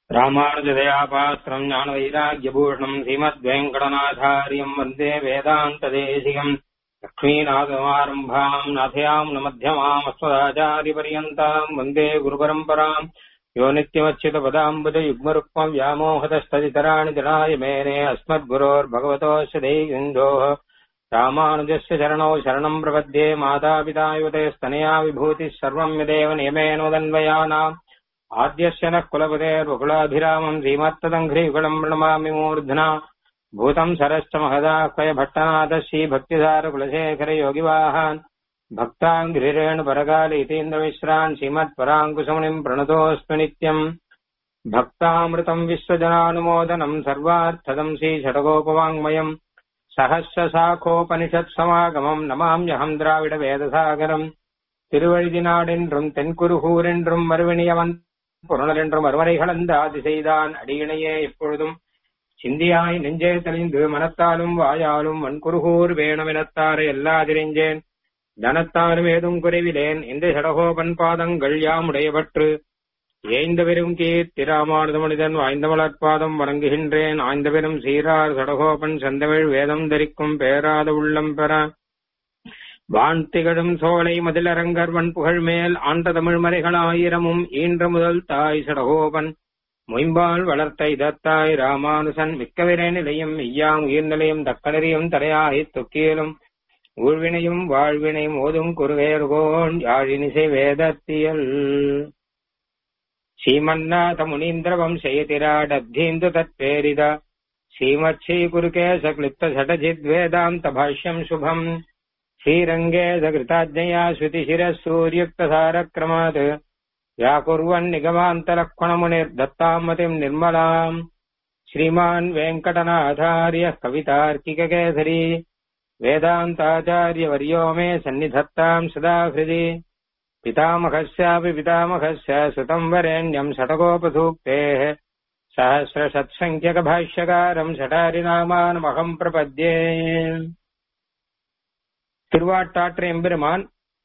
ராமானுஜதயாபாஸ்திரம் ஞானவைராக்கியபூஷணம் ஸ்ரீமத்வேங்கடநாதாரியம் வந்தே வேதாந்ததேசிகம் லக்ஷ்மீநாதமாரம்பாம் நாதயாம் நமத்தியமாம் அஸ்மதாச்சாரிபரியந்தாம் வந்தே குருபரம்பராம் யோ நித்யமச்சிதபதாம்புஜ யுக்மருக்மம் व्यामोहतस्तदितराणि जनाय मेने अस्मद्गुरोर्भगवतोऽस्य दैविन्दोः रामानुजस्य चरणौ शरणम् प्रपद्ये मातापितायुतयस्तनया विभूतिः सर्वम् यदेव नियमेनोदन्वयानाम् आद्यस्य नः कुलपतेर्वकुलाभिरामम् श्रीमत्तदङ्घ्रीकुलम् प्रणमामि मूर्ध्ना भूतम् सरश्च महदाह्वय भट्टनाथः श्रीभक्तिसारकुलशेखर योगिवाहान् भक्ताङ्घ्रिरेण परकाल इतीन्द्रमिश्रान् श्रीमत्पराङ्कुशमुनिम् प्रणतोऽस्मि नित्यम् भक्तामृतम् विश्वजनानुमोदनम् सर्वार्थदम् श्रीषडगोपवाङ्मयम् सहस्रशाखोपनिषत्समागमम् नमाम्यहम् द्राविडवेदसागरम् திருவழுதினாடென்றும் தென்குருகூரென்றும் மறுவினியவன் புறணலென்றும் அருவரைகளந்த ஆதி செய்தான் அடியினையே எப்பொழுதும் சிந்தியாய் நெஞ்சே தெளிந்து மனத்தாலும் வாயாலும் வன்குருகூர் வேணுமெனத்தாரை எல்லாதிரிஞ்சேன் தனத்தாலும் ஏதும் குறைவிலேன் இந்த சடகோபன் பாதங்கள் யாமுடையவற்று ஏய்ந்த பெரும் கீர்த்தி ராமானுத மனிதன் வாய்ந்த மலர்பாதம் வணங்குகின்றேன் ஆய்ந்த பெரும் சீரார் சடகோபன் செந்தமிழ் வேதம் தரிக்கும் பேராத உள்ளம் பெற வான் திகழும் சோலை மதிலரங்கர் வன் புகழ் மேல் ஆண்ட தமிழ் மறைகள் ஆயிரமும் ஈன்ற முதல் தாய் சடகோபன் மொயம்பால் வளர்த்த இதத்தாய் ராமானுசன் மிக்கவிரே நிலையும் மெய்யாம் உயிர் நிலையும் தக்கலரியும் தரையாய் தொக்கியலும் ஊழ்வினையும் வாழ்வினையும் ஓதும் குருவேர்கோன் யாழினிசை வேதத்தியல் ஸ்ரீமன்னாத முனீந்திரவம் செய்திராடத்தீந்து தத்பேரித ஸ்ரீமத்ஸ்ரீ குருகேச கிளிப்த சடஜித்வேதாந்த பாஷ்யம் சுபம் श्रीरङ्गे सकृताज्ञया श्रुतिशिरः सूर्युक्तसारक्रमात् व्याकुर्वन्निगमान्तलक्ष्मणमुनिर्दत्ताम् मतिम् निर्मलाम् श्रीमान् वेङ्कटनाथार्यः कवितार्किककेसरी वेदान्ताचार्यवर्यो मे सन्निधत्ताम् सदा हृदि पितामहस्यापि पितामहस्य सुतम् वरेण्यम् षटकोपसूक्तेः सहस्रशत्सङ्ख्यकभाष्यकारम् षटारिनामानमहम् प्रपद्ये திருவாட்டாற்ற எம்பெருமான்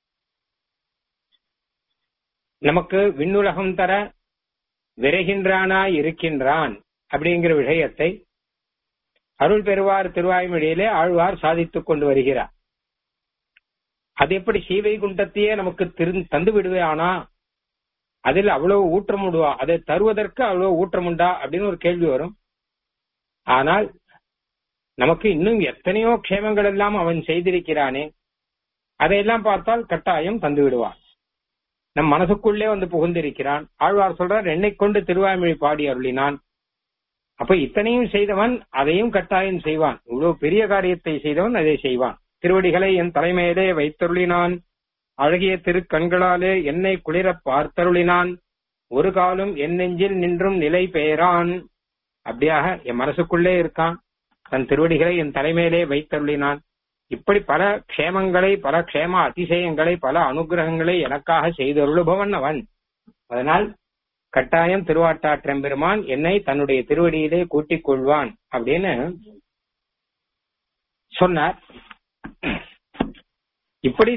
நமக்கு விண்ணுலகம் தர விரைகின்றானாய் இருக்கின்றான் அப்படிங்கிற விஷயத்தை அருள் பெறுவார் திருவாய்மொழியிலே ஆழ்வார் சாதித்துக் கொண்டு வருகிறார் அது எப்படி சீவைகுண்டத்தையே நமக்கு திரு தந்து விடுவானா அதில் அவ்வளவு ஊற்றம் உண்டுவா அதை தருவதற்கு அவ்வளவு ஊற்றம் உண்டா அப்படின்னு ஒரு கேள்வி வரும் ஆனால் நமக்கு இன்னும் எத்தனையோ க்ஷேமங்கள் எல்லாம் அவன் செய்திருக்கிறானே அதையெல்லாம் பார்த்தால் கட்டாயம் தந்து விடுவான் நம் மனசுக்குள்ளே வந்து புகுந்திருக்கிறான் ஆழ்வார் சொல்றார் என்னை கொண்டு திருவாய்மொழி பாடி அருளினான் அப்ப இத்தனையும் செய்தவன் அதையும் கட்டாயம் செய்வான் இவ்வளவு பெரிய காரியத்தை செய்தவன் அதை செய்வான் திருவடிகளை என் தலைமையிலே வைத்தருளினான் அழகிய திருக்கண்களாலே என்னை குளிர பார்த்தருளினான் ஒரு காலம் என் நெஞ்சில் நின்றும் நிலை பெயரான் அப்படியாக என் மனசுக்குள்ளே இருக்கான் தன் திருவடிகளை என் தலைமையிலே வைத்தருளினான் இப்படி பல க்ஷேமங்களை பல க்ஷேம அதிசயங்களை பல அனுகிரகங்களை எனக்காக செய்தருளுபவன் அவன் அதனால் கட்டாயம் திருவாட்டாற்றம்பெருமான் என்னை தன்னுடைய திருவடியிலே கூட்டிக் கொள்வான் அப்படின்னு சொன்னார் இப்படி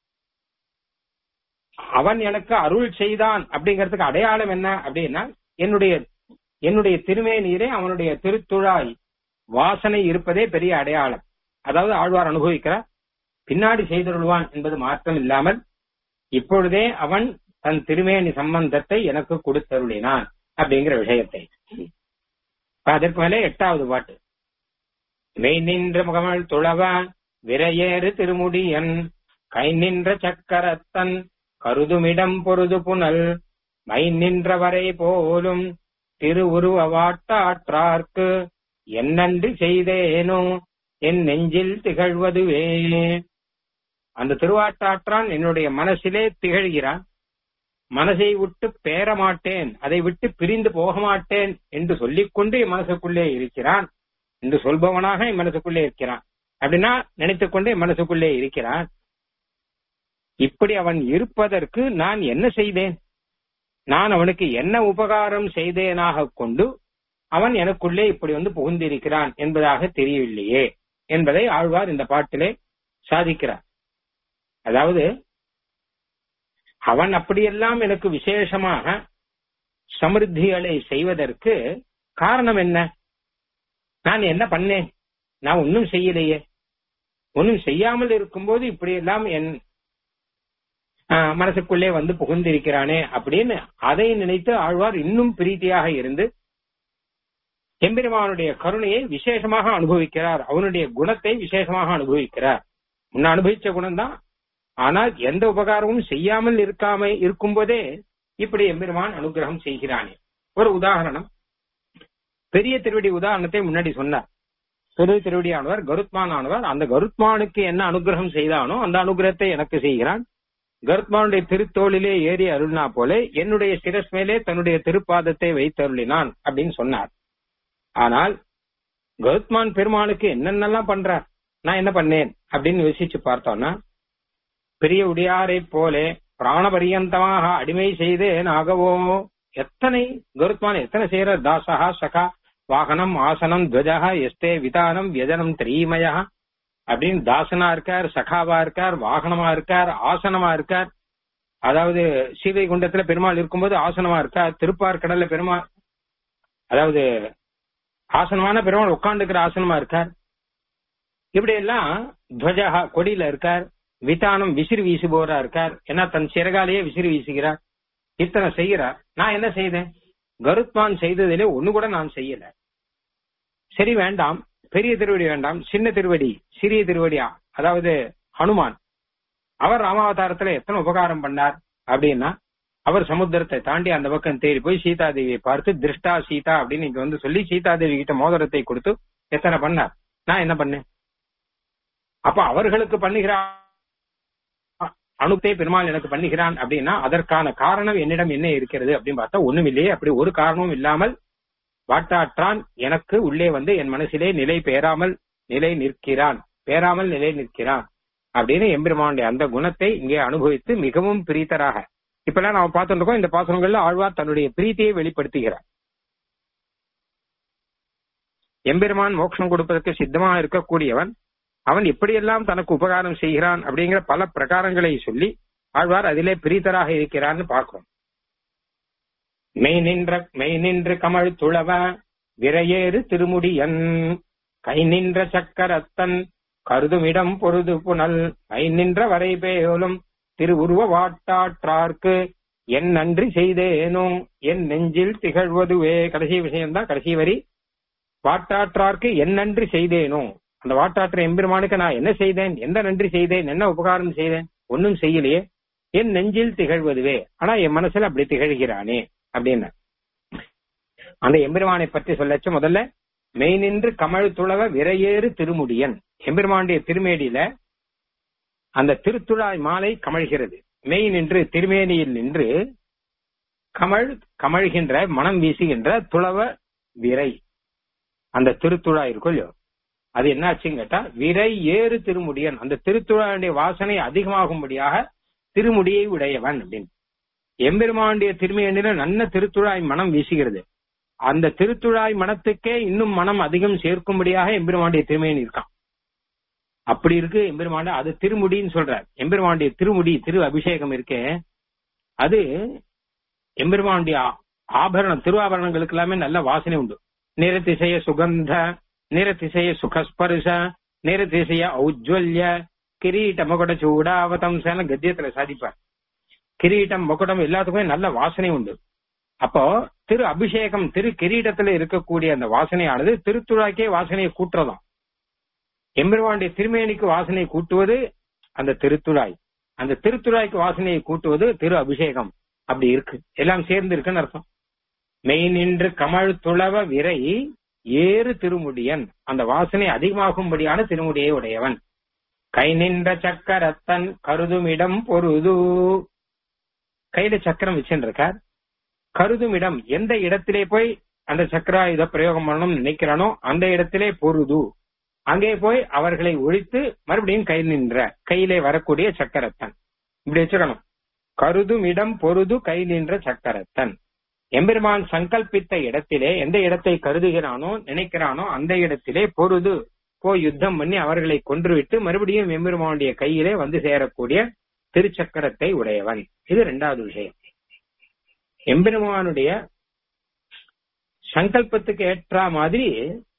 அவன் எனக்கு அருள் செய்தான் அப்படிங்கிறதுக்கு அடையாளம் என்ன அப்படின்னா என்னுடைய என்னுடைய திருமேனீரே அவனுடைய திருத்துழாய் வாசனை இருப்பதே பெரிய அடையாளம் அதாவது ஆழ்வார் அனுபவிக்கிறார் பின்னாடி செய்தருள்வான் என்பது மாற்றம் இல்லாமல் இப்பொழுதே அவன் தன் திருமேனி சம்பந்தத்தை எனக்கு கொடுத்தருளினான் அப்படிங்கிற விஷயத்தை அதற்கு மேலே எட்டாவது பாட்டு மெய் நின்ற முகமல் துளவான் விரையேறு திருமுடியன் கை நின்ற சக்கரத்தன் கருதுமிடம் பொருது புனல் மை நின்றவரை போலும் திருவுருவ வாட்டாற்றார்க்கு என்னன்று செய்தேனோ என் நெஞ்சில் திகழ்வதுவே அந்த திருவாட்டாற்றான் என்னுடைய மனசிலே திகழ்கிறான் மனசை விட்டு பேர மாட்டேன் அதை விட்டு பிரிந்து போக மாட்டேன் என்று சொல்லிக்கொண்டு என் மனசுக்குள்ளே இருக்கிறான் என்று சொல்பவனாக என் மனசுக்குள்ளே இருக்கிறான் அப்படின்னா நினைத்துக் கொண்டு என் மனசுக்குள்ளே இருக்கிறான் இப்படி அவன் இருப்பதற்கு நான் என்ன செய்தேன் நான் அவனுக்கு என்ன உபகாரம் செய்தேனாக கொண்டு அவன் எனக்குள்ளே இப்படி வந்து புகுந்திருக்கிறான் என்பதாக தெரியவில்லையே என்பதை ஆழ்வார் இந்த பாட்டிலே சாதிக்கிறார் அதாவது அவன் அப்படியெல்லாம் எனக்கு விசேஷமாக சமிருத்திகளை செய்வதற்கு காரணம் என்ன நான் என்ன பண்ணேன் நான் ஒன்னும் செய்யலையே ஒன்னும் செய்யாமல் இருக்கும்போது இப்படி எல்லாம் என் ஆஹ், மனசுக்குள்ளே வந்து புகுந்திருக்கிறானே அப்படின்னு அதை நினைத்து ஆழ்வார் இன்னும் பிரீத்தியாக இருந்து எம்பெருமானுடைய கருணையை விசேஷமாக அனுபவிக்கிறார் அவனுடைய குணத்தை விசேஷமாக அனுபவிக்கிறார் முன்ன அனுபவிச்ச குணம்தான் ஆனால் எந்த உபகாரமும் செய்யாமல் இருக்காம இருக்கும்போதே இப்படி எம்பெருமான் அனுகிரகம் செய்கிறானே ஒரு உதாரணம் பெரிய திருவடி உதாரணத்தை முன்னாடி சொன்னார் பெரிய திருவடியானவர் கருத்மான் ஆனவர் அந்த கருத்மானுக்கு என்ன அனுகிரகம் செய்தானோ அந்த அனுகிரகத்தை எனக்கு செய்கிறான் கருத்மானுடைய திருத்தோளிலே ஏறி அருள்னா போல என்னுடைய சிரஸ் மேலே தன்னுடைய திருப்பாதத்தை வைத்தருளினான் அப்படின்னு சொன்னார் ஆனால் கருத்மான் பெருமானுக்கு என்னென்னலாம் பண்றார் நான் என்ன பண்ணேன் அப்படின்னு யோசிச்சு பார்த்தோம்னா பெரிய உடையாரை போல பிராணபரியந்தமாக அடிமை செய்தேன் ஆகவோ எத்தனை கருத்மான் எத்தனை செய்யற தாசகா சகா வாகனம் ஆசனம் துவஜா எஸ்தே விதானம் வியஜனம் திரீமயா அப்படின்னு தாசனா இருக்கார் சகாவா இருக்கார் வாகனமா இருக்கார் ஆசனமா இருக்கார் அதாவது சீதை குண்டத்துல பெருமாள் இருக்கும்போது ஆசனமா இருக்கார் திருப்பார் கடல்ல பெருமாள் அதாவது ஆசனமான பெருமாள் உட்கார்ந்துக்கிற ஆசனமா இருக்கார் இப்படி எல்லாம் துவஜா கொடியில இருக்கார் விதானம் விசிறி வீசுபவரா இருக்கார் ஏன்னா தன் சிறகாலேயே விசிறி வீசுகிறார் இத்தனை செய்கிறார் நான் என்ன செய்தேன் கருத்மான் செய்ததிலே ஒண்ணு கூட நான் செய்யல சரி வேண்டாம் பெரிய திருவடி வேண்டாம் சின்ன திருவடி சிறிய திருவடியா அதாவது ஹனுமான் அவர் ராமாவதாரத்துல எத்தனை உபகாரம் பண்ணார் அப்படின்னா அவர் சமுத்திரத்தை தாண்டி அந்த பக்கம் தேடி போய் சீதாதேவியை பார்த்து திருஷ்டா சீதா அப்படின்னு இங்க வந்து சொல்லி சீதாதேவி கிட்ட மோதிரத்தை கொடுத்து எத்தனை பண்ணார் நான் என்ன பண்ணேன் அப்ப அவர்களுக்கு பண்ணுகிறார் அனுப்பே பெருமாள் எனக்கு பண்ணுகிறான் அப்படின்னா அதற்கான காரணம் என்னிடம் என்ன இருக்கிறது அப்படின்னு பார்த்தா ஒண்ணும் இல்லையே அப்படி ஒரு காரணமும் இல்லாமல் வாட்டாற்றான் எனக்கு உள்ளே வந்து என் மனசிலே நிலை பெறாமல் நிலை நிற்கிறான் பேராமல் நிலை நிற்கிறான் அப்படின்னு எம்பெருமானுடைய அந்த குணத்தை இங்கே அனுபவித்து மிகவும் பிரீத்தராக இப்பெல்லாம் நாம பார்த்துட்டு இருக்கோம் இந்த பாசனங்கள்ல ஆழ்வார் தன்னுடைய பிரீத்தியை வெளிப்படுத்துகிறார் எம்பெருமான் மோட்சம் கொடுப்பதற்கு சித்தமா இருக்கக்கூடியவன் அவன் எப்படியெல்லாம் தனக்கு உபகாரம் செய்கிறான் அப்படிங்கிற பல பிரகாரங்களை சொல்லி ஆழ்வார் அதிலே பிரீத்தராக இருக்கிறான்னு பார்க்கிறோம் மெய் நின்ற மெய் நின்று கமழ் துளவ விரையேறு திருமுடியன் கை நின்ற சக்கரத்தன் கருதுமிடம் பொருது புனல் கை நின்ற வரை பேலும் திருவுருவ வாட்டாற்றார்க்கு என் நன்றி செய்தேனோ என் நெஞ்சில் திகழ்வதுவே கடைசி விஷயம்தான் கடைசி வரி வாட்டாற்றார்க்கு என் நன்றி செய்தேனோ அந்த வாட்டாற்ற எம்பெருமானுக்கு நான் என்ன செய்தேன் எந்த நன்றி செய்தேன் என்ன உபகாரம் செய்தேன் ஒன்னும் செய்யலையே என் நெஞ்சில் திகழ்வதுவே ஆனா என் மனசுல அப்படி திகழ்கிறானே அப்படின்னு அந்த எம்பெருமானை பற்றி சொல்லச்சு முதல்ல மெய் நின்று கமழ் துளவ விரையேறு திருமுடியன் எம்பெருமானுடைய திருமேடியில அந்த திருத்துழாய் மாலை கமழ்கிறது மெய் நின்று திருமேனியில் நின்று கமழ் கமழ்கின்ற மனம் வீசுகின்ற துளவ விரை அந்த திருத்துழாய் இருக்கும் இல்லையோ அது என்னாச்சுன்னு கேட்டா விரை ஏறு திருமுடியன் அந்த திருத்துழாயுடைய வாசனை அதிகமாகும்படியாக திருமுடியை உடையவன் அப்படின்னு எம்பெருமானுடைய திருமையண்டில நல்ல திருத்துழாய் மனம் வீசுகிறது அந்த திருத்துழாய் மனத்துக்கே இன்னும் மனம் அதிகம் சேர்க்கும்படியாக எம்பெருமானுடைய திருமையன் இருக்கான் அப்படி இருக்கு எம்பெருமாண்ட அது திருமுடின்னு சொல்றார் எம்பெருமானுடைய திருமுடி திரு அபிஷேகம் இருக்கே அது எம்பெருமானுடைய ஆபரணம் திருவாபரணங்களுக்கு எல்லாமே நல்ல வாசனை உண்டு நிறதிசைய சுகந்த நிறதிசைய சுகஸ்பர்ஷ நிறதிசைய ஔஜ்வல்ய கிரீட்ட மகுட சூடாவதம்சன கத்தியத்துல சாதிப்பார் கிரீட்டம் மகுடம் எல்லாத்துக்குமே நல்ல வாசனை உண்டு அப்போ திரு அபிஷேகம் திரு கிரீடத்துல இருக்கக்கூடிய அந்த வாசனையானது திருத்துழாக்கே வாசனையை கூட்டுறதாம் எம்பெருமானுடைய திருமேனிக்கு வாசனையை கூட்டுவது அந்த திருத்துழாய் அந்த திருத்துழாய்க்கு வாசனையை கூட்டுவது திரு அபிஷேகம் அப்படி இருக்கு எல்லாம் சேர்ந்து இருக்குன்னு அர்த்தம் மெய் நின்று கமழ் துளவ விரை ஏறு திருமுடியன் அந்த வாசனை அதிகமாகும்படியான திருமுடியை உடையவன் கை நின்ற சக்கரத்தன் கருதுமிடம் பொருது கையில சக்கரம் வச்சுருக்கார் கருதுமிடம் எந்த இடத்திலே போய் அந்த சக்கராயுத பிரயோகம் பண்ணணும்னு நினைக்கிறானோ அந்த இடத்திலே பொருது அங்கே போய் அவர்களை ஒழித்து மறுபடியும் கை நின்ற கையிலே வரக்கூடிய சக்கரத்தன் இப்படி வச்சுக்கணும் கருதுமிடம் பொருது கை நின்ற சக்கரத்தன் எம்பெருமான் சங்கல்பித்த இடத்திலே எந்த இடத்தை கருதுகிறானோ நினைக்கிறானோ அந்த இடத்திலே பொருது போய் யுத்தம் பண்ணி அவர்களை கொன்றுவிட்டு மறுபடியும் எம்பெருமானுடைய கையிலே வந்து சேரக்கூடிய திருச்சக்கரத்தை உடையவன் இது இரண்டாவது விஷயம் எம்பெருமானுடைய சங்கல்பத்துக்கு ஏற்ற மாதிரி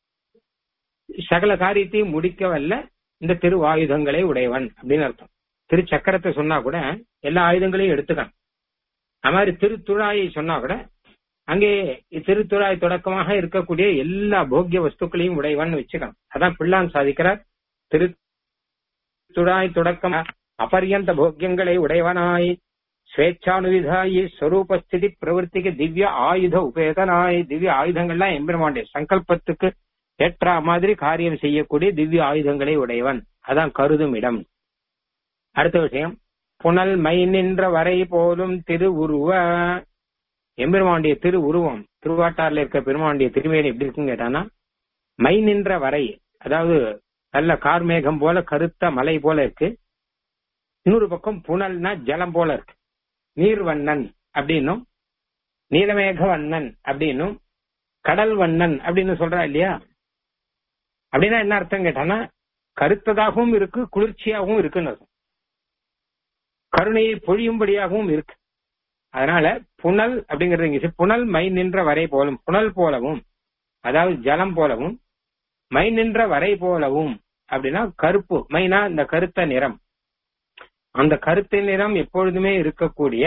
சகல காரியத்தையும் முடிக்க வல்ல இந்த திருவாயுதங்களை உடையவன் அப்படின்னு அர்த்தம் திருச்சக்கரத்தை சொன்னா கூட எல்லா ஆயுதங்களையும் எடுத்துக்கணும் அது மாதிரி திருத்துழாயை சொன்னா கூட அங்கே திருத்துழாய் தொடக்கமாக இருக்கக்கூடிய எல்லா போக்கிய வஸ்துக்களையும் உடையவன் வச்சுக்கணும் அதான் பிள்ளான் சாதிக்கிறார் திரு துழாய் தொடக்கம் அபரியந்த போக்கியங்களை உடையவனாய் ஸ்வேச்சானுவிதாயி ஸ்வரூபஸ்திதி பிரவருத்திக்கு திவ்ய ஆயுத உபேதனாய் திவ்ய ஆயுதங்கள்லாம் எம்பெருமாண்டே சங்கல்பத்துக்கு ஏற்றா மாதிரி காரியம் செய்யக்கூடிய திவ்ய ஆயுதங்களை உடையவன் அதான் கருதும் இடம் அடுத்த விஷயம் புனல் மை நின்ற வரை போலும் திரு உருவ எம்பெருமாண்டிய திரு உருவம் திருவாட்டார்ல இருக்க பெருமாண்டிய திருவேணி எப்படி இருக்குன்னு கேட்டானா மை நின்ற வரை அதாவது நல்ல கார்மேகம் போல கருத்த மலை போல இருக்கு இன்னொரு பக்கம் புனல்னா ஜலம் போல இருக்கு நீர்வண்ணன் அப்படின்னும் நீலமேக வண்ணன் அப்படின்னும் கடல் வண்ணன் அப்படின்னு சொல்றா இல்லையா அப்படின்னா என்ன அர்த்தம் கேட்டானா கருத்ததாகவும் இருக்கு குளிர்ச்சியாகவும் இருக்குன்னு அர்த்தம் கருணையை பொழியும்படியாகவும் இருக்கு அதனால புனல் அப்படிங்கிறது இங்க புனல் மை நின்ற வரை போலும் புனல் போலவும் அதாவது ஜலம் போலவும் மை நின்ற வரை போலவும் அப்படின்னா கருப்பு மைனா இந்த கருத்த நிறம் அந்த கருத்த நிறம் எப்பொழுதுமே இருக்கக்கூடிய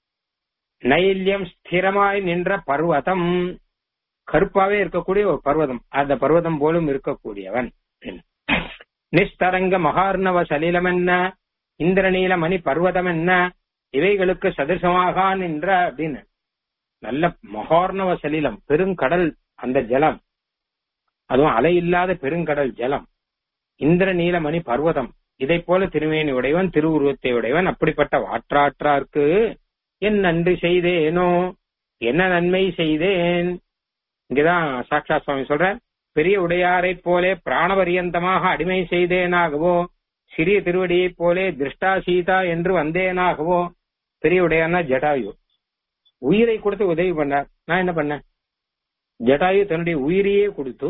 நைல்யம் ஸ்திரமாய் நின்ற பர்வதம் கருப்பாவே இருக்கக்கூடிய ஒரு பர்வதம் அந்த பர்வதம் போலும் இருக்கக்கூடியவன் நிஸ்தரங்க மகார்ணவ சலிலம் என்ன இந்திரநீல மணி பர்வதம் என்ன இவைகளுக்கு சதுசமாக நின்ற அப்படின்னு நல்ல மகார்ணவ சலிலம் பெருங்கடல் அந்த ஜலம் அதுவும் அலை இல்லாத பெருங்கடல் ஜலம் இந்திர நீலமணி பர்வதம் இதை போல திருமேனி உடையவன் திருவுருவத்தை உடையவன் அப்படிப்பட்ட வாற்றாற்றார்க்கு என் நன்றி செய்தேனோ என்ன நன்மை செய்தேன் இங்கதான் சாக்ஷா சுவாமி சொல்ற பெரிய உடையாரை போலே பிராணபரியந்தமாக அடிமை செய்தேனாகவோ சிறிய திருவடியைப் போலே திருஷ்டா சீதா என்று வந்தேனாகவோ பெரிய உடையானா ஜடாயு உயிரை கொடுத்து உதவி பண்ணார் நான் என்ன பண்ணேன் ஜடாயு தன்னுடைய உயிரையே கொடுத்து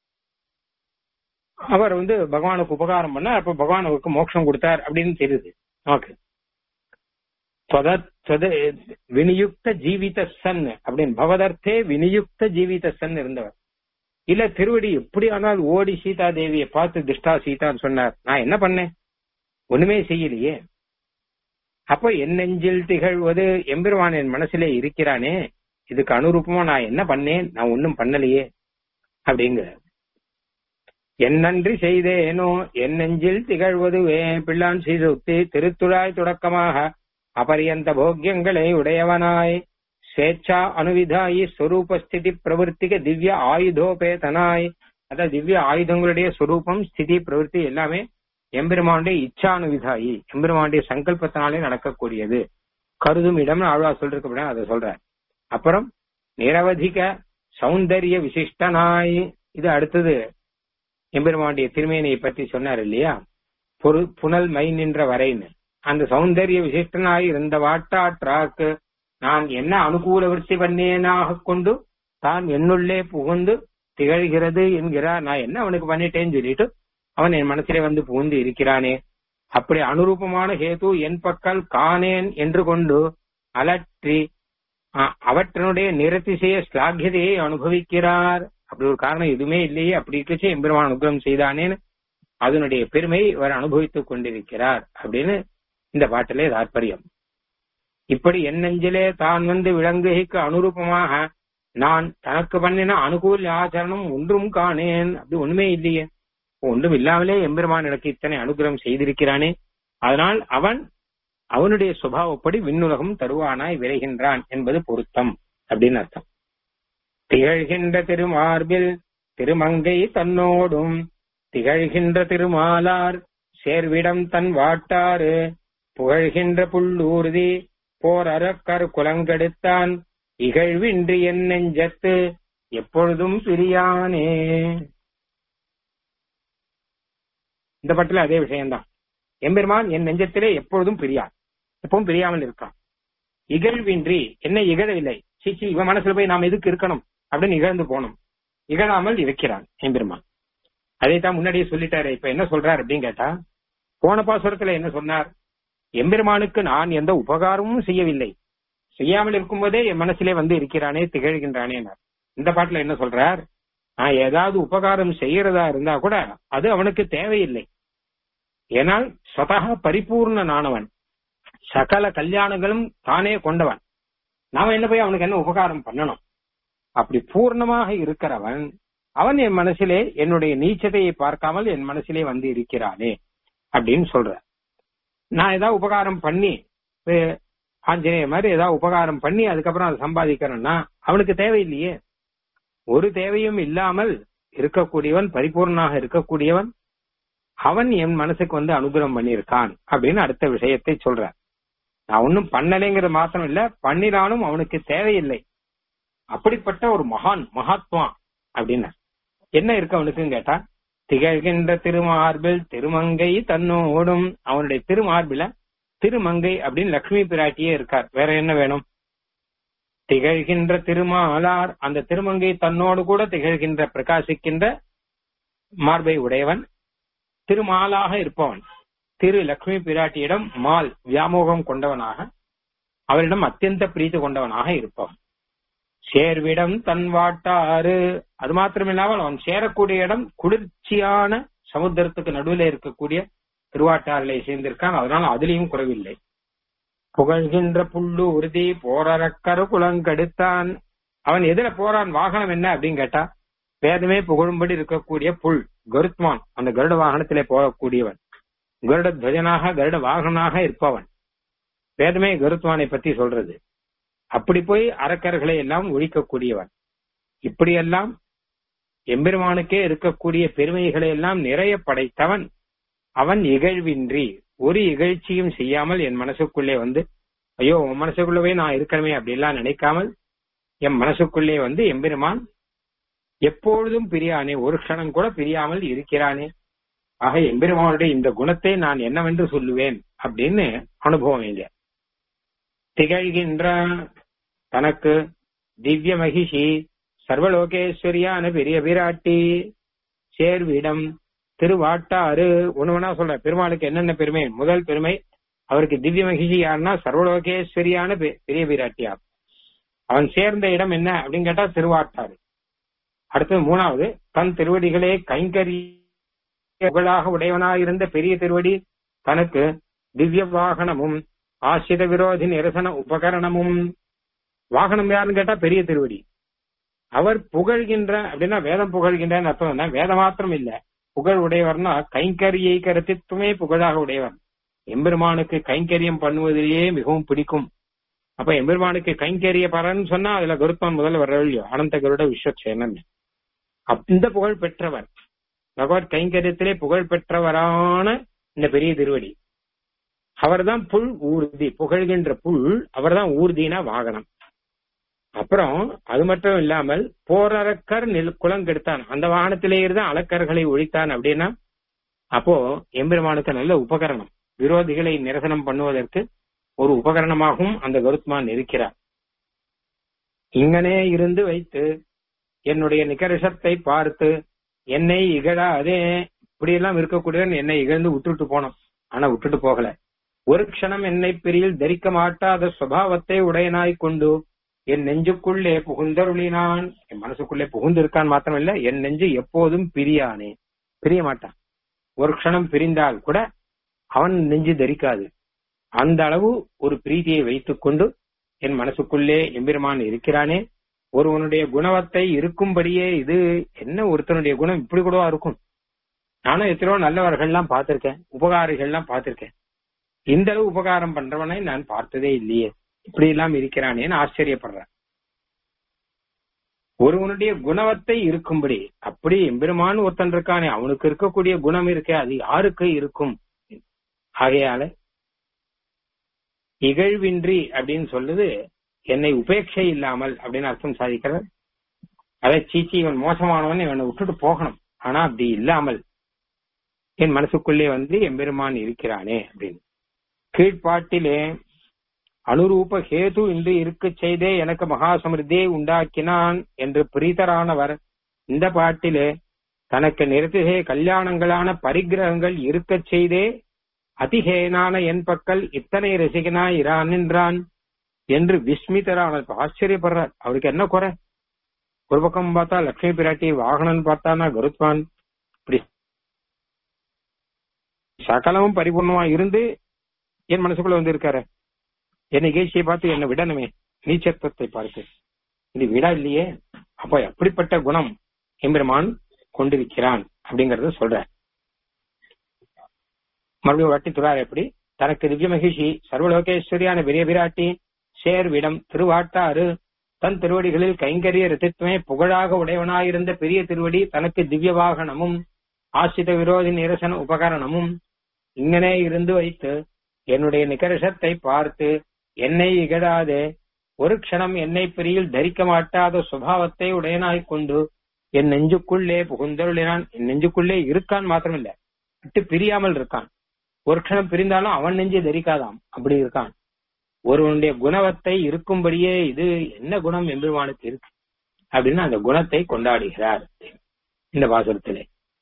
அவர் வந்து பகவானுக்கு உபகாரம் பண்ண அப்ப பகவானுக்கு மோட்சம் கொடுத்தார் அப்படின்னு தெரியுது ஓகே வினியுக்த ஜீவித சன் அப்படின்னு பவதர்த்தே வினியுக்த ஜீவித சன் இருந்தவர் இல்ல திருவடி எப்படி ஆனால் ஓடி சீதா தேவியை பார்த்து திஷ்டா சீதான்னு சொன்னார் நான் என்ன பண்ணேன் ஒண்ணுமே செய்யலையே அப்ப என் நெஞ்சில் திகழ்வது எம்பெருமான் என் மனசுல இருக்கிறானே இதுக்கு அனுரூபமா நான் என்ன பண்ணேன் நான் ஒன்னும் பண்ணலையே அப்படிங்கிற என் நன்றி செய்தேனோ என் நெஞ்சில் திகழ்வது வே பிள்ளான் சீசுத்தி திருத்துழாய் தொடக்கமாக அபரியந்த போக்கியங்களை உடையவனாய் ஸ்வேச்சா அனுவிதாயி ஸ்வரூபஸ்திதி பிரவருத்திக திவ்ய ஆயுதோபேதனாய் அதாவது திவ்ய ஆயுதங்களுடைய ஸ்வரூபம் ஸ்திதி பிரவருத்தி எல்லாமே எம்பெருமானுடைய இச்சானுவிதாயி எம்பெருமானுடைய சங்கல்பத்தினாலே நடக்கக்கூடியது கருதும் இடம்னு ஆழ்வா சொல்லிருக்க அதை சொல்ற அப்புறம் நிரவதிக சௌந்தரிய விசிஷ்டனாய் இது அடுத்தது எம்பெருமானுடைய திருமேனியை பற்றி சொன்னார் இல்லையா பொரு புனல் மை நின்ற வரைன்னு அந்த சௌந்தரிய விசிஷ்டனாய் இருந்த வாட்டாற்றாக்கு நான் என்ன அனுகூல விருத்தி பண்ணேனாக கொண்டு தான் என்னுள்ளே புகுந்து திகழ்கிறது என்கிறார் நான் என்ன அவனுக்கு பண்ணிட்டேன்னு சொல்லிட்டு அவன் என் மனசிலே வந்து புகுந்து இருக்கிறானே அப்படி அனுரூபமான ஹேது என் பக்கல் காணேன் என்று கொண்டு அலற்றி அவற்றினுடைய நிறத்திசைய ஸ்லாகியதையை அனுபவிக்கிறார் அப்படி ஒரு காரணம் எதுவுமே இல்லையே அப்படி இருக்கச்சே எம்பெருமான் அனுகிரகம் செய்தானேன்னு அதனுடைய பெருமை இவர் அனுபவித்துக் கொண்டிருக்கிறார் அப்படின்னு இந்த பாட்டிலே தாற்பயம் இப்படி என் நெஞ்சிலே தான் வந்து விலங்குகைக்கு அனுரூபமாக நான் தனக்கு பண்ணின அனுகூல ஆச்சரணம் ஒன்றும் காணேன் அப்படி ஒண்ணுமே இல்லையே ஒன்றும் இல்லாமலே எம்பெருமான் எனக்கு இத்தனை அனுகிரகம் செய்திருக்கிறானே அதனால் அவன் அவனுடைய சுபாவப்படி விண்ணுலகம் தருவானாய் விரைகின்றான் என்பது பொருத்தம் அப்படின்னு அர்த்தம் திகழ்கின்ற திருமார்பில் திருமங்கை தன்னோடும் திகழ்கின்ற திருமாலார் சேர்விடம் தன் வாட்டாறு புகழ்கின்ற புல்லூர்தி போர் அறக்கர் குலங்கெடுத்தான் இகழ்வின்றி என் நெஞ்சத்து எப்பொழுதும் பிரியானே இந்த பட்டில அதே விஷயம்தான் எம்பெருமான் என் நெஞ்சத்திலே எப்பொழுதும் பிரியான் எப்பவும் பிரியாமல் இருக்கான் இகழ்வின்றி என்ன இகழவில்லை சீச்சி இவன் மனசுல போய் நாம் எதுக்கு இருக்கணும் அப்படின்னு இகழ்ந்து போனோம் இகழாமல் இருக்கிறான் எம்பெருமான் அதைத்தான் முன்னாடியே சொல்லிட்டாரு இப்ப என்ன சொல்றாரு அப்படின்னு கேட்டா போன பாசுரத்துல என்ன சொன்னார் எம்பெருமானுக்கு நான் எந்த உபகாரமும் செய்யவில்லை செய்யாமல் இருக்கும்போதே என் மனசிலே வந்து இருக்கிறானே திகழ்கின்றானே இந்த பாட்டுல என்ன சொல்றார் நான் ஏதாவது உபகாரம் செய்யறதா இருந்தா கூட அது அவனுக்கு தேவையில்லை ஏனால் ஸ்வதகா பரிபூர்ணனானவன் சகல கல்யாணங்களும் தானே கொண்டவன் நாம என்ன போய் அவனுக்கு என்ன உபகாரம் பண்ணணும் அப்படி பூர்ணமாக இருக்கிறவன் அவன் என் மனசிலே என்னுடைய நீச்சத்தையை பார்க்காமல் என் மனசிலே வந்து இருக்கிறானே அப்படின்னு சொல்ற நான் ஏதாவது உபகாரம் பண்ணி அஹ், ஆஞ்சநேயர் மாதிரி ஏதாவது உபகாரம் பண்ணி அதுக்கப்புறம் அதை சம்பாதிக்கிறேன்னா அவனுக்கு தேவையில்லையே ஒரு தேவையும் இல்லாமல் இருக்கக்கூடியவன் பரிபூர்ணனாக இருக்கக்கூடியவன் அவன் என் மனசுக்கு வந்து அனுகிரகம் பண்ணியிருக்கான் அப்படின்னு அடுத்த விஷயத்தை சொல்றார் நான் ஒன்னும் பண்ணலைங்கிறது மாத்திரம் இல்ல பண்ணினாலும் அவனுக்கு தேவையில்லை அப்படிப்பட்ட ஒரு மகான் மகாத்மா அப்படின்னு என்ன இருக்கு அவனுக்குன்னு கேட்டா திகழ்கின்ற திருமார்பில் திருமங்கை தன்னோடும் அவனுடைய திருமார்பில திருமங்கை அப்படின்னு லக்ஷ்மி பிராட்டியே இருக்கார் வேற என்ன வேணும் திகழ்கின்ற திருமாலார் அந்த திருமங்கை தன்னோடு கூட திகழ்கின்ற பிரகாசிக்கின்ற மார்பை உடையவன் திருமாலாக இருப்பவன் திரு லக்ஷ்மி பிராட்டியிடம் மால் வியாமோகம் கொண்டவனாக அவரிடம் அத்தியந்த பிரீத்தி கொண்டவனாக இருப்பவன் சேர்விடம் தன் வாட்டாறு அது மாத்திரமில்லாமல் அவன் சேரக்கூடிய இடம் குளிர்ச்சியான சமுத்திரத்துக்கு நடுவில் இருக்கக்கூடிய திருவாட்டாறிலே சேர்ந்திருக்கான் அதனால அதுலயும் குறைவில்லை புகழ்கின்ற புல்லு உறுதி போரறக்கரு குளங்கெடுத்தான் அவன் எதிர போறான் வாகனம் என்ன அப்படின்னு கேட்டா வேதமே புகழும்படி இருக்கக்கூடிய புல் கருத்மான் அந்த கருட வாகனத்திலே போகக்கூடியவன் கருட துவஜனாக கருட வாகனாக இருப்பவன் வேதமே கருத்மானை பத்தி சொல்றது அப்படி போய் அரக்கர்களை எல்லாம் ஒழிக்கக்கூடியவன் இப்படியெல்லாம் எம்பெருமானுக்கே இருக்கக்கூடிய பெருமைகளை எல்லாம் நிறைய படைத்தவன் அவன் இகழ்வின்றி ஒரு இகழ்ச்சியும் செய்யாமல் என் மனசுக்குள்ளே வந்து ஐயோ உன் மனசுக்குள்ளவே நான் இருக்கணுமே அப்படிலாம் நினைக்காமல் என் மனசுக்குள்ளே வந்து எம்பெருமான் எப்பொழுதும் பிரியானே ஒரு க்ஷணம் கூட பிரியாமல் இருக்கிறானே ஆக எம்பெருமானுடைய இந்த குணத்தை நான் என்னவென்று சொல்லுவேன் அப்படின்னு அனுபவம் இங்க திகழ்கின்ற தனக்கு திவ்ய மகிஷி சர்வலோகேஸ்வரியான பெரிய பிராட்டி சேர்விடம் திருவாட்டாறு ஒண்ணுவனா சொல்ற பெருமாளுக்கு என்னென்ன பெருமை முதல் பெருமை அவருக்கு திவ்ய மகிஷி யாருன்னா சர்வலோகேஸ்வரியான பெ- பெரிய பிராட்டியா அவன் சேர்ந்த இடம் என்ன அப்படின்னு கேட்டா திருவாட்டாறு அடுத்தது மூணாவது தன் திருவடிகளே கைங்கரி புகழாக உடையவனாயிருந்த பெரிய திருவடி தனக்கு திவ்ய வாகனமும் ஆசிரித விரோதி நிரசன உபகரணமும் வாகனம் யாருன்னு கேட்டா பெரிய திருவடி அவர் புகழ்கின்ற அப்படின்னா வேதம் புகழ்கின்றன்னு அர்த்தம் என்ன வேதம் மாத்திரம் இல்ல புகழ் உடையவர்னா கைங்கரியை கருத்தித்துமே புகழாக உடையவர் எம்பெருமானுக்கு கைங்கரியம் பண்ணுவதிலேயே மிகவும் பிடிக்கும் அப்ப எம்பெருமானுக்கு கைங்கரிய பரன் சொன்னா அதுல கருத்மான் முதல்ல வர இல்லையோ அனந்த கருட விஸ்வக்சேனன் அப்- இந்த புகழ் பெற்றவர் பகவத் கைங்கரியத்திலே புகழ் பெற்றவரான இந்த பெரிய திருவடி அவர்தான் புல் ஊர்தி புகழ்கின்ற புல் அவர்தான் ஊர்தினா வாகனம் அப்புறம் அது மட்டும் இல்லாமல் போரறக்கர் நெல் குளங்கெடுத்தான் அந்த வாகனத்திலே இருந்து அலக்கர்களை ஒழித்தான் அப்படின்னா அப்போ எம்பெருமானுக்கு நல்ல உபகரணம் விரோதிகளை நிரசனம் பண்ணுவதற்கு ஒரு உபகரணமாகவும் அந்த கருத்மான் இருக்கிறார் இங்கனே இருந்து வைத்து என்னுடைய நிகரிசத்தை பார்த்து என்னை இகழாதே இப்படி எல்லாம் இருக்கக்கூடியவன் என்னை இகழ்ந்து விட்டுட்டு போனோம் ஆனா விட்டுட்டு போகல ஒரு க்ஷணம் என்னை பிரியில் தரிக்க மாட்டாத சுபாவத்தை உடையனாய் கொண்டு என் நெஞ்சுக்குள்ளே புகுந்தருளினான் என் மனசுக்குள்ளே புகுந்து இருக்கான் மாத்திரம் இல்ல என் நெஞ்சு எப்போதும் பிரியானே பிரிய மாட்டான் ஒரு க்ஷணம் பிரிந்தால் கூட அவன் நெஞ்சு தரிக்காது அந்த அளவு ஒரு பிரீதியை வைத்துக் கொண்டு என் மனசுக்குள்ளே எம்பெருமான் இருக்கிறானே ஒருவனுடைய குணவத்தை இருக்கும்படியே இது என்ன ஒருத்தனுடைய குணம் இப்படி கூடவா இருக்கும் நானும் எத்தனையோ நல்லவர்கள்லாம் பார்த்திருக்கேன் உபகாரிகள்லாம் பார்த்திருக்கேன் இந்த அளவு உபகாரம் பண்றவனை நான் பார்த்ததே இல்லையே இப்படி எல்லாம் இருக்கிறானேன்னு ஆச்சரியப்படுறேன் ஒருவனுடைய குணவத்தை இருக்கும்படி அப்படி எம்பெருமான் ஒருத்தன் இருக்கானே அவனுக்கு இருக்கக்கூடிய குணம் இருக்கே அது யாருக்கு இருக்கும் ஆகையால இகழ்வின்றி அப்படின்னு சொல்லுது என்னை உபேட்சை இல்லாமல் அப்படின்னு அர்த்தம் சாதிக்கிறது அதை சீச்சி இவன் மோசமானவன் இவனை விட்டுட்டு போகணும் ஆனா அப்படி இல்லாமல் என் மனசுக்குள்ளே வந்து எம்பெருமான் இருக்கிறானே அப்படின்னு கீழ்ப்பாட்டிலே அனுரூப ஹேது இன்று இருக்கச் செய்தே எனக்கு மகா சமிருத்தியை உண்டாக்கினான் என்று பிரீதரானவர் இந்த பாட்டிலே தனக்கு நிறுத்திகே கல்யாணங்களான பரிகிரகங்கள் இருக்கச் செய்தே அதிகேனான என் பக்கல் இத்தனை ரசிகனாய் இரான் என்றான் என்று விஸ்மிதரான ஆச்சரியப்படுறார் அவருக்கு என்ன குறை ஒரு பக்கம் பார்த்தா லட்சுமி பிராட்டி வாகனன் பார்த்தானா கருத்வான் இப்படி சகலமும் பரிபூர்ணமா இருந்து என் மனசுக்குள்ள வந்து இருக்காரு என்னை கேசியை பார்த்து என்னை விடணுமே நீச்சத்துவத்தை பார்த்து இது விடா இல்லையே அப்ப அப்படிப்பட்ட குணம் எம்பெருமான் கொண்டிருக்கிறான் அப்படிங்கறத சொல்ற மறுபடியும் வட்டி துறார் எப்படி தனக்கு திவ்ய மகிஷி சர்வலோகேஸ்வரியான பெரிய பிராட்டி சேர்விடம் திருவாட்டாறு தன் திருவடிகளில் கைங்கரிய ரித்தித்வமே புகழாக உடையவனாயிருந்த பெரிய திருவடி தனக்கு திவ்ய வாகனமும் ஆசித விரோதி நிரசன உபகரணமும் இங்கனே இருந்து வைத்து என்னுடைய நிகர்ஷத்தை பார்த்து என்னை இகழாதே ஒரு க்ஷணம் என்னை பிரியில் தரிக்க மாட்டாத சுபாவத்தை உடையனாய்க் கொண்டு என் நெஞ்சுக்குள்ளே புகுந்தருளினான் என் நெஞ்சுக்குள்ளே இருக்கான் மாத்திரமில்ல விட்டு பிரியாமல் இருக்கான் ஒரு க்ஷணம் பிரிந்தாலும் அவன் நெஞ்சை தரிக்காதாம் அப்படி இருக்கான் ஒருவனுடைய குணவத்தை இருக்கும்படியே இது என்ன குணம் எம்பெருமானுக்கு இருக்கு அப்படின்னு அந்த குணத்தை கொண்டாடுகிறார் இந்த பாசுரத்திலே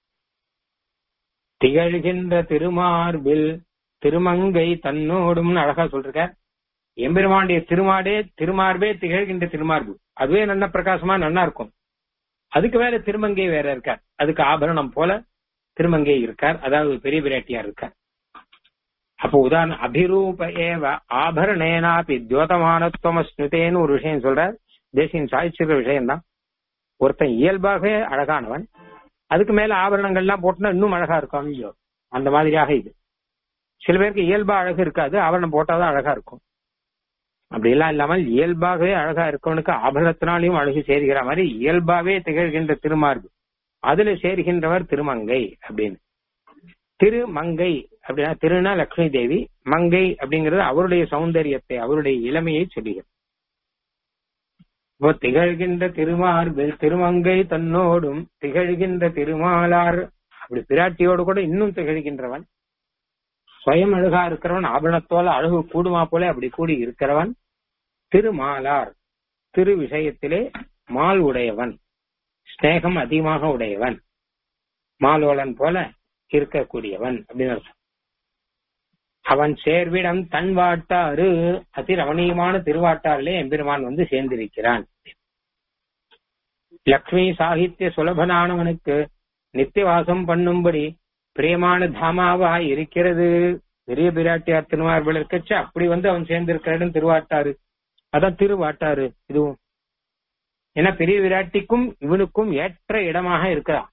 திகழ்கின்ற திருமார்பில் திருமங்கை தன்னோடும் அழகா சொல்றார் எம்பெருமானுடைய திருமாடே திருமார்பே திகழ்கின்ற திருமார்பு அதுவே நல்ல பிரகாசமா நன்னா இருக்கும் அதுக்கு வேற திருமங்கை வேற இருக்கார் அதுக்கு ஆபரணம் போல திருமங்கை இருக்கார் அதாவது பெரிய பிராட்டியார் இருக்கார் அப்போ உதாரணம் அபிரூப ஏவ ஆபரணேனாபி தியோதமானத்துவம் ஸ்மிருதேன்னு ஒரு விஷயம் சொல்றார் தேசியின் சாதிச்சிருக்கிற விஷயம் தான் ஒருத்தன் இயல்பாகவே அழகானவன் அதுக்கு மேல ஆபரணங்கள்லாம் போட்டுனா இன்னும் அழகா இருக்கும் ஐயோ அந்த மாதிரியாக இது சில பேருக்கு இயல்பா அழகு இருக்காது ஆபரணம் போட்டாதான் அழகா இருக்கும் அப்படி எல்லாம் இல்லாமல் இயல்பாகவே அழகா இருக்கவனுக்கு ஆபரணத்தினாலையும் அழகு சேர்கிற மாதிரி இயல்பாவே திகழ்கின்ற திருமார்பு அதுல சேர்கின்றவர் திருமங்கை அப்படின்னு திருமங்கை அப்படின்னா திருனா லக்ஷ்மி தேவி மங்கை அப்படிங்கிறது அவருடைய சௌந்தரியத்தை அவருடைய இளமையை சொல்லுகிறது இப்போ திகழ்கின்ற திருமார்பில் திருமங்கை தன்னோடும் திகழ்கின்ற திருமாலார் அப்படி பிராட்டியோடு கூட இன்னும் திகழ்கின்றவன் சுயம் அழகா இருக்கிறவன் ஆபரணத்தோல அழகு கூடுமா போல அப்படி கூடி இருக்கிறவன் திருமாலார் திரு விஷயத்திலே மால் உடையவன் ஸ்நேகம் அதிகமாக உடையவன் மாலோலன் போல இருக்கக்கூடியவன் அப்படின்னு அர்த்தம் அவன் சேர்விடம் தன் வாட்டாறு அதி ரமணீயமான திருவாட்டாரிலே எம்பெருமான் வந்து சேர்ந்திருக்கிறான் லக்ஷ்மி சாகித்ய சுலபனானவனுக்கு நித்தியவாசம் பண்ணும்படி பிரியமான தாமாவா இருக்கிறது பெரிய பிராட்டியார் திருமார்பில் இருக்கச்சு அப்படி வந்து அவன் சேர்ந்திருக்கிற இடம் திருவாட்டாறு அதான் திருவாட்டாறு இதுவும் ஏன்னா பெரிய விராட்டிக்கும் இவனுக்கும் ஏற்ற இடமாக இருக்கிறான்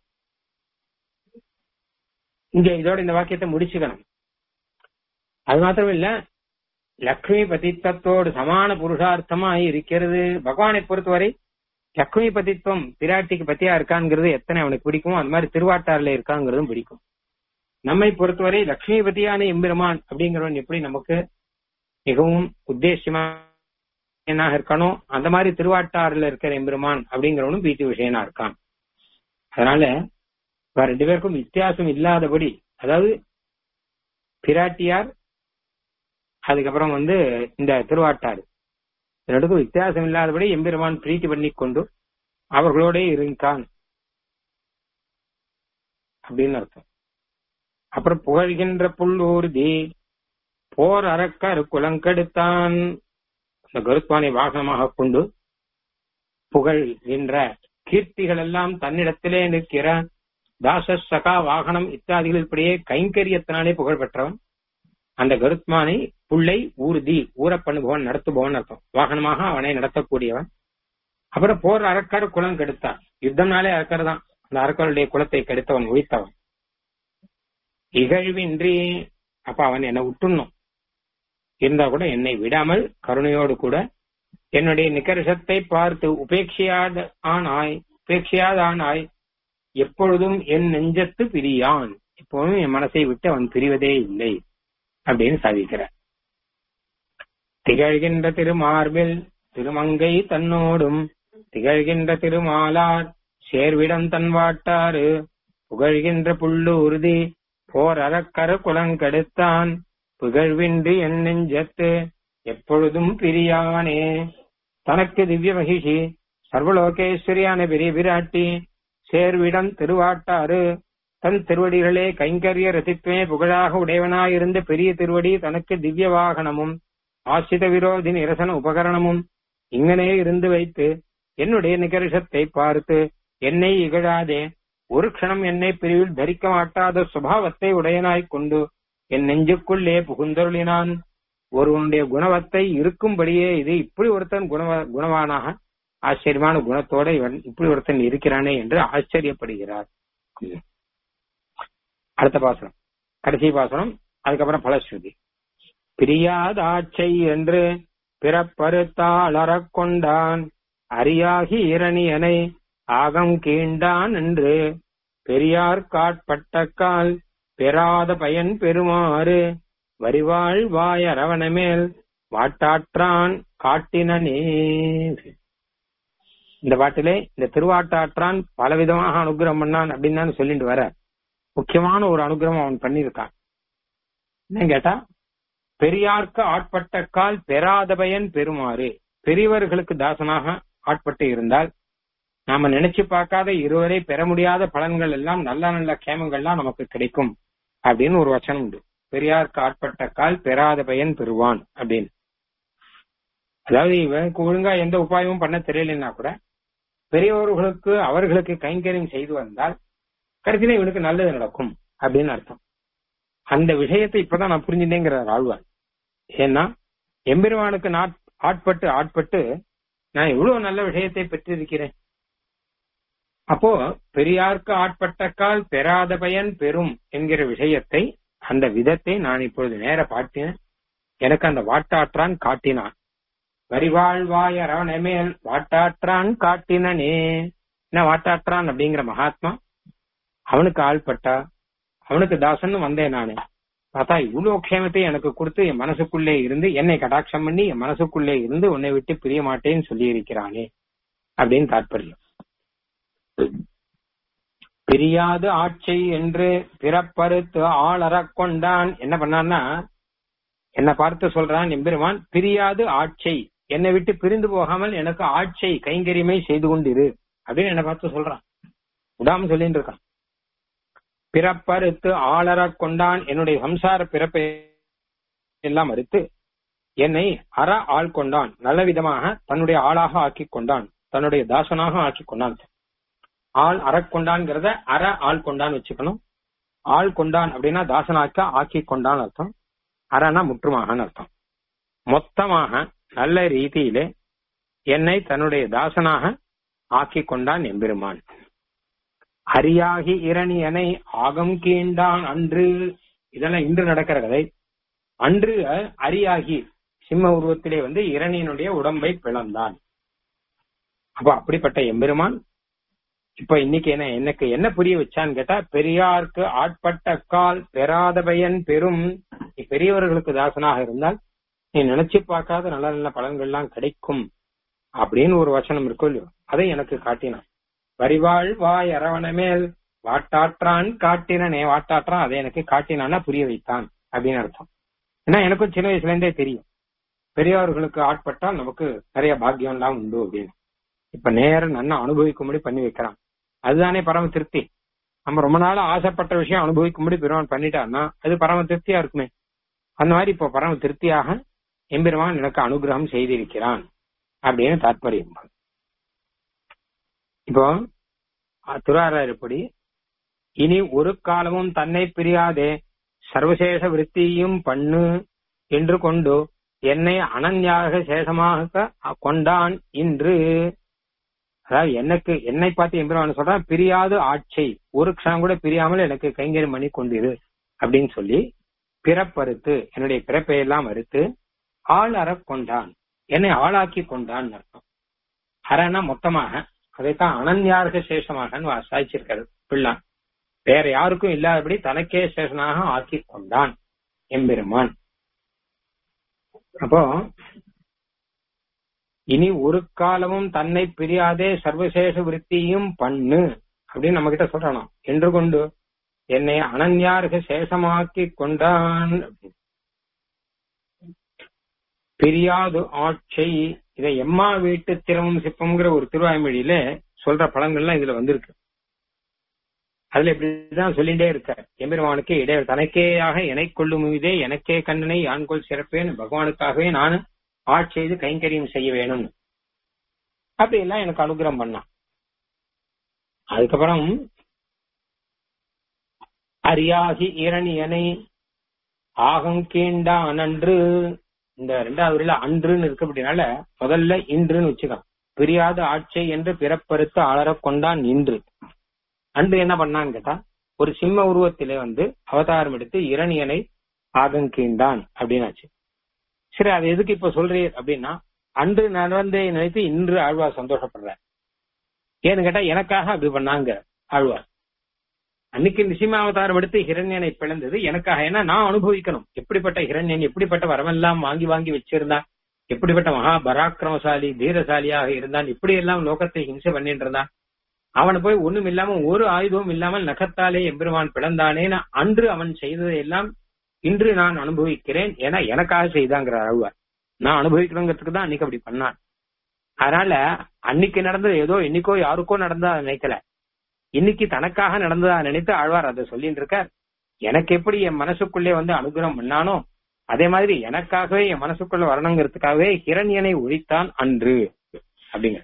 இங்க இதோட இந்த வாக்கியத்தை முடிச்சுக்கணும் அது மாத்திரம் இல்ல லக்ஷ்மி பதித்தத்தோடு சமான புருஷார்த்தமாய் இருக்கிறது பகவானை பொறுத்தவரை லக்ஷ்மி பதித்துவம் பிராட்டிக்கு பத்தியா இருக்காங்கிறது எத்தனை அவனுக்கு பிடிக்குமோ அந்த மாதிரி திருவாட்டாறுல இருக்காங்கிறதும் பிடிக்கும் நம்மை பொறுத்தவரை லக்ஷ்மி பதியான எம்பெருமான் அப்படிங்கிறவன் எப்படி நமக்கு மிகவும் உத்தேசியமா இருக்கணும் அந்த மாதிரி திருவாட்டாறுல இருக்கிற எம்பெருமான் அப்படிங்கிறவனும் பீட்டி விஷயனா இருக்கான் அதனால வேற ரெண்டு பேருக்கும் வித்தியாசம் இல்லாதபடி அதாவது பிராட்டியார் அதுக்கப்புறம் வந்து இந்த திருவாட்டாறு ரெண்டுக்கும் வித்தியாசம் இல்லாதபடி எம்பெருமான் பிரீத்தி பண்ணி கொண்டு அவர்களோட இருக்கான் அப்படின்னு அர்த்தம் அப்புறம் புகழ்கின்ற புல்லூர்தி போர் அறக்கர் குலங்கெடுத்தான் இந்த கருத்வானை வாகனமாக கொண்டு புகழ்கின்ற கீர்த்திகள் எல்லாம் தன்னிடத்திலே நிற்கிற தாச சகா வாகனம் இத்தியாதிகள் இப்படியே கைங்கரியத்தினாலே புகழ் பெற்றவன் அந்த கருத்மானை புள்ளை ஊர்தி ஊற பண்ணுபவன் நடத்துபவன் அர்த்தம் வாகனமாக அவனை நடத்தக்கூடியவன் அப்புறம் போர் அரக்கர் குலம் கெடுத்தான் யுத்தம்னாலே அரக்கர் தான் அந்த அரக்கருடைய குலத்தை கெடுத்தவன் ஒழித்தவன் இகழ்வின்றி அப்ப அவன் என்னை விட்டுணும் இருந்தா கூட என்னை விடாமல் கருணையோடு கூட என்னுடைய நிகர்ஷத்தை பார்த்து உபேட்சையாத ஆனாய் உபேட்சையாத ஆனாய் எப்பொழுதும் என் நெஞ்சத்து பிரியான் எப்போதும் என் மனசை விட்டு அவன் பிரிவதே இல்லை அப்படின்னு சாதிக்கிறார் திகழ்கின்ற திருமார்பில் திருமங்கை தன்னோடும் திகழ்கின்ற திருமாலார் சேர்விடம் தன் வாட்டாறு புகழ்கின்ற புல்லூர்தி போர் அறக்கர குலங்கெடுத்தான் புகழ்வின்றி என் நெஞ்சத்து எப்பொழுதும் பிரியானே தனக்கு திவ்ய மகிஷி சர்வலோகேஸ்வரியான பெரிய விராட்டி சேர்விடம் திருவாட்டாறு தன் திருவடிகளே கைங்கரிய ரசித்துவே புகழாக உடையவனாயிருந்த பெரிய திருவடி தனக்கு திவ்ய வாகனமும் ஆசித விரோதி நிரசன உபகரணமும் இங்கனே இருந்து வைத்து என்னுடைய நிகர்ஷத்தை பார்த்து என்னை இகழாதே ஒரு க்ஷணம் என்னை பிரிவில் தரிக்க மாட்டாத சுபாவத்தை உடையனாய்க் கொண்டு என் நெஞ்சுக்குள்ளே புகுந்தருளினான் ஒருவனுடைய குணவத்தை இருக்கும்படியே இது இப்படி ஒருத்தன் குணவ குணவானாக ஆச்சரியமான குணத்தோட இவன் இப்படி ஒருத்தன் இருக்கிறானே என்று ஆச்சரியப்படுகிறார் அடுத்த பாசனம் கடைசி பாசனம் அதுக்கப்புறம் பலஸ்ருதி பிரியாதாட்சை என்று பிறப்பறுத்தாளறக் கொண்டான் அரியாகி இரணியனை ஆகம் கீண்டான் என்று பெரியார் காட்பட்டக்கால் பெறாத பயன் பெறுமாறு வரிவாள் வாய் அரவணமேல் வாட்டாற்றான் காட்டினனே இந்த பாட்டிலே இந்த திருவாட்டாற்றான் பலவிதமாக அனுகிரகம் பண்ணான் அப்படின்னு தான் சொல்லிட்டு வர முக்கியமான ஒரு அனுகிரகம் அவன் பண்ணியிருக்கான் என்ன கேட்டா பெரியார்க்கு ஆட்பட்ட கால் பெறாத பயன் பெறுமாறு பெரியவர்களுக்கு தாசனாக ஆட்பட்டு இருந்தால் நாம நினைச்சு பார்க்காத இருவரை பெற முடியாத பலன்கள் எல்லாம் நல்ல நல்ல கேமங்கள்லாம் நமக்கு கிடைக்கும் அப்படின்னு ஒரு வச்சனம் உண்டு பெரியார்க்கு ஆட்பட்ட கால் பெறாத பயன் பெறுவான் அப்படின்னு அதாவது இவனுக்கு ஒழுங்கா எந்த உபாயமும் பண்ண தெரியலன்னா கூட பெரியவர்களுக்கு அவர்களுக்கு கைங்கரியம் செய்து வந்தால் கடைசியில இவனுக்கு நல்லது நடக்கும் அப்படின்னு அர்த்தம் அந்த விஷயத்தை இப்பதான் நான் புரிஞ்சுட்டேங்கிறார் ஆழ்வார் ஏன்னா எம்பெருமானுக்கு நான் ஆட்பட்டு ஆட்பட்டு நான் எவ்வளவு நல்ல விஷயத்தை பெற்றிருக்கிறேன் அப்போ பெரியார்க்கு ஆட்பட்டக்கால் பெறாத பயன் பெறும் என்கிற விஷயத்தை அந்த விதத்தை நான் இப்பொழுது நேர பாட்டினேன் எனக்கு அந்த வாட்டாற்றான் காட்டினான் வரிவாழ்வாய் அரவணமேல் வாட்டாற்றான் காட்டினனே என்ன வாட்டாற்றான் அப்படிங்கிற மகாத்மா அவனுக்கு ஆள்பட்டா அவனுக்கு தாசன் வந்தேன் நானு பார்த்தா இவ்வளவு க்ஷேமத்தை எனக்கு கொடுத்து என் மனசுக்குள்ளே இருந்து என்னை கடாட்சம் பண்ணி என் மனசுக்குள்ளே இருந்து உன்னை விட்டு பிரிய மாட்டேன்னு சொல்லி இருக்கிறானே அப்படின்னு தாற்பயம் பிரியாது ஆட்சி என்று பிறப்பறுத்து ஆளறக் கொண்டான் என்ன பண்ணான்னா என்ன பார்த்து சொல்றான் எம்பெருமான் பிரியாது ஆட்சி என்னை விட்டு பிரிந்து போகாமல் எனக்கு ஆட்சி கைங்கரியமை செய்து கொண்டிரு அப்படின்னு என்ன பார்த்து சொல்றான் விடாம சொல்லிட்டு இருக்கான் பிறப்பறுத்து ஆளறக் கொண்டான் என்னுடைய சம்சார பிறப்பை எல்லாம் மறுத்து என்னை அற ஆள் கொண்டான் நல்ல விதமாக தன்னுடைய ஆளாக ஆக்கி கொண்டான் தன்னுடைய தாசனாக ஆக்கி கொண்டான் ஆள் அறக்கொண்டான்ங்கிறத அற ஆள் கொண்டான் வச்சுக்கணும் ஆள் கொண்டான் அப்படின்னா தாசனாக்க ஆக்கி கொண்டான் அர்த்தம் அறனா முற்றுமாகன்னு அர்த்தம் மொத்தமாக நல்ல ரீதியிலே என்னை தன்னுடைய தாசனாக ஆக்கி கொண்டான் எம்பெருமான் அரியாகி இரணியனை ஆகம் கீண்டான் அன்று இதெல்லாம் இன்று நடக்கிற கதை அன்று அரியாகி சிம்ம உருவத்திலே வந்து இரணியனுடைய உடம்பை பிளந்தான் அப்ப அப்படிப்பட்ட எம்பெருமான் இப்ப இன்னைக்கு என்ன எனக்கு என்ன புரிய வச்சான்னு கேட்டா பெரியார்க்கு ஆட்பட்ட கால் பெறாத பயன் பெரும் நீ பெரியவர்களுக்கு தாசனாக இருந்தால் நீ நினைச்சு பார்க்காத நல்ல நல்ல பலன்கள்லாம் கிடைக்கும் அப்படின்னு ஒரு வசனம் இருக்கும் இல்லையோ அதை எனக்கு காட்டினான் வரிவாள் வாய் அரவணமேல் வாட்டாற்றான் காட்டினனே வாட்டாற்றான் அதை எனக்கு காட்டினான்னா புரிய வைத்தான் அப்படின்னு அர்த்தம் ஏன்னா எனக்கும் சின்ன வயசுல இருந்தே தெரியும் பெரியவர்களுக்கு ஆட்பட்டால் நமக்கு நிறைய பாக்கியம் எல்லாம் உண்டு அப்படின்னு இப்ப நேரம் நன்னா அனுபவிக்கும்படி பண்ணி வைக்கிறான் அதுதானே பரம திருப்தி நம்ம ரொம்ப நாள் ஆசைப்பட்ட விஷயம் அனுபவிக்கும்படி பெருமான் பண்ணிட்டான்னா அது பரம திருப்தியா இருக்குமே அந்த மாதிரி இப்போ பரம திருப்தியாக எம்பெருமான் எனக்கு அனுகிரகம் செய்திருக்கிறான் அப்படின்னு தாற்பயம் இப்போ துறாரப்படி இனி ஒரு காலமும் தன்னை பிரியாதே சர்வசேஷ விருத்தியும் பண்ணு என்று கொண்டு என்னை அனன்யாக சேஷமாக கொண்டான் இன்று அதாவது எனக்கு என்னை பார்த்து எம்பெருமான் சொல்றான் பிரியாது ஆட்சி ஒரு க்ஷணம் கூட பிரியாமல் எனக்கு கைங்கரியம் பண்ணி கொண்டிரு அப்படின்னு சொல்லி பிறப்பறுத்து என்னுடைய பிறப்பை எல்லாம் அறுத்து ஆள் அற கொண்டான் என்னை ஆளாக்கி கொண்டான் அர்த்தம் அறனா மொத்தமாக அதைத்தான் அனன்யார்க சேஷமாக சாய்ச்சிருக்காரு பிள்ளான் வேற யாருக்கும் இல்லாதபடி தனக்கே சேஷனாக ஆக்கி கொண்டான் எம்பெருமான் அப்போ இனி ஒரு காலமும் தன்னை பிரியாதே சர்வசேஷ விருத்தியும் பண்ணு அப்படின்னு நம்ம கிட்ட சொல்றானாம் என்று கொண்டு என்னை அனன்யார்க சேஷமாக்கி கொண்டான் பிரியாது ஆட்சை இதை எம்மா வீட்டு திறமும் சிப்பம்ங்கிற ஒரு திருவாய்மொழியில சொல்ற பழங்கள்லாம் இதுல வந்திருக்கு அதுல இப்படிதான் சொல்லிட்டே இருக்கார் எம்பெருமானுக்கு இடையே தனக்கேயாக எனை கொள்ளும் இதே எனக்கே கண்ணனை யான்கொள் சிறப்பேன் பகவானுக்காகவே நான் ஆட்சி செய்து கைங்கரியம் செய்ய வேணும் அப்படி எல்லாம் எனக்கு அனுகிரகம் பண்ணான் அதுக்கப்புறம் அரியாகி இரணியனை ஆகங்கேண்டான் அன்று இந்த ரெண்டாவது வரியில அன்றுன்னு இருக்கு அப்படின்னால முதல்ல இன்றுன்னு வச்சுக்கலாம் பிரியாத ஆட்சி என்று பிறப்பறுத்து அலறக் கொண்டான் இன்று அன்று என்ன பண்ணான்னு கேட்டா ஒரு சிம்ம உருவத்திலே வந்து அவதாரம் எடுத்து இரணியனை ஆகங்கீண்டான் அப்படின்னாச்சு சரி அது எதுக்கு இப்ப சொல்றீர் அப்படின்னா அன்று நடந்ததை நினைத்து இன்று ஆழ்வார் சந்தோஷப்படுறார் ஏன்னு கேட்டா எனக்காக அப்படி பண்ணாங்க ஆழ்வார் அன்னைக்கு நிசிம்ம அவதாரம் எடுத்து ஹிரண்யனை பிளந்தது எனக்காக ஏன்னா நான் அனுபவிக்கணும் எப்படிப்பட்ட ஹிரண்யன் எப்படிப்பட்ட வரமெல்லாம் வாங்கி வாங்கி வச்சிருந்தான் எப்படிப்பட்ட மகா பராக்கிரமசாலி தீரசாலியாக இருந்தான் இப்படி எல்லாம் லோகத்தை ஹிம்சை பண்ணிட்டு இருந்தான் அவனை போய் ஒண்ணும் இல்லாம ஒரு ஆயுதமும் இல்லாமல் நகத்தாலே எம்பெருமான் பிளந்தானேன்னு அன்று அவன் செய்ததை எல்லாம் இன்று நான் அனுபவிக்கிறேன் ஏன்னா எனக்காக செய்தாங்கிற ஆழ்வார் நான் அனுபவிக்கணுங்கிறதுக்கு தான் அன்னைக்கு அப்படி பண்ணான் அதனால அன்னைக்கு நடந்தது ஏதோ இன்னைக்கோ யாருக்கோ நடந்ததா நினைக்கல இன்னைக்கு தனக்காக நடந்ததா நினைத்து ஆழ்வார் அதை சொல்லிட்டு இருக்கார் எனக்கு எப்படி என் மனசுக்குள்ளே வந்து அனுகிரகம் பண்ணானோ அதே மாதிரி எனக்காகவே என் மனசுக்குள்ள வரணுங்கிறதுக்காகவே ஹிரண்யனை ஒழித்தான் அன்று அப்படிங்க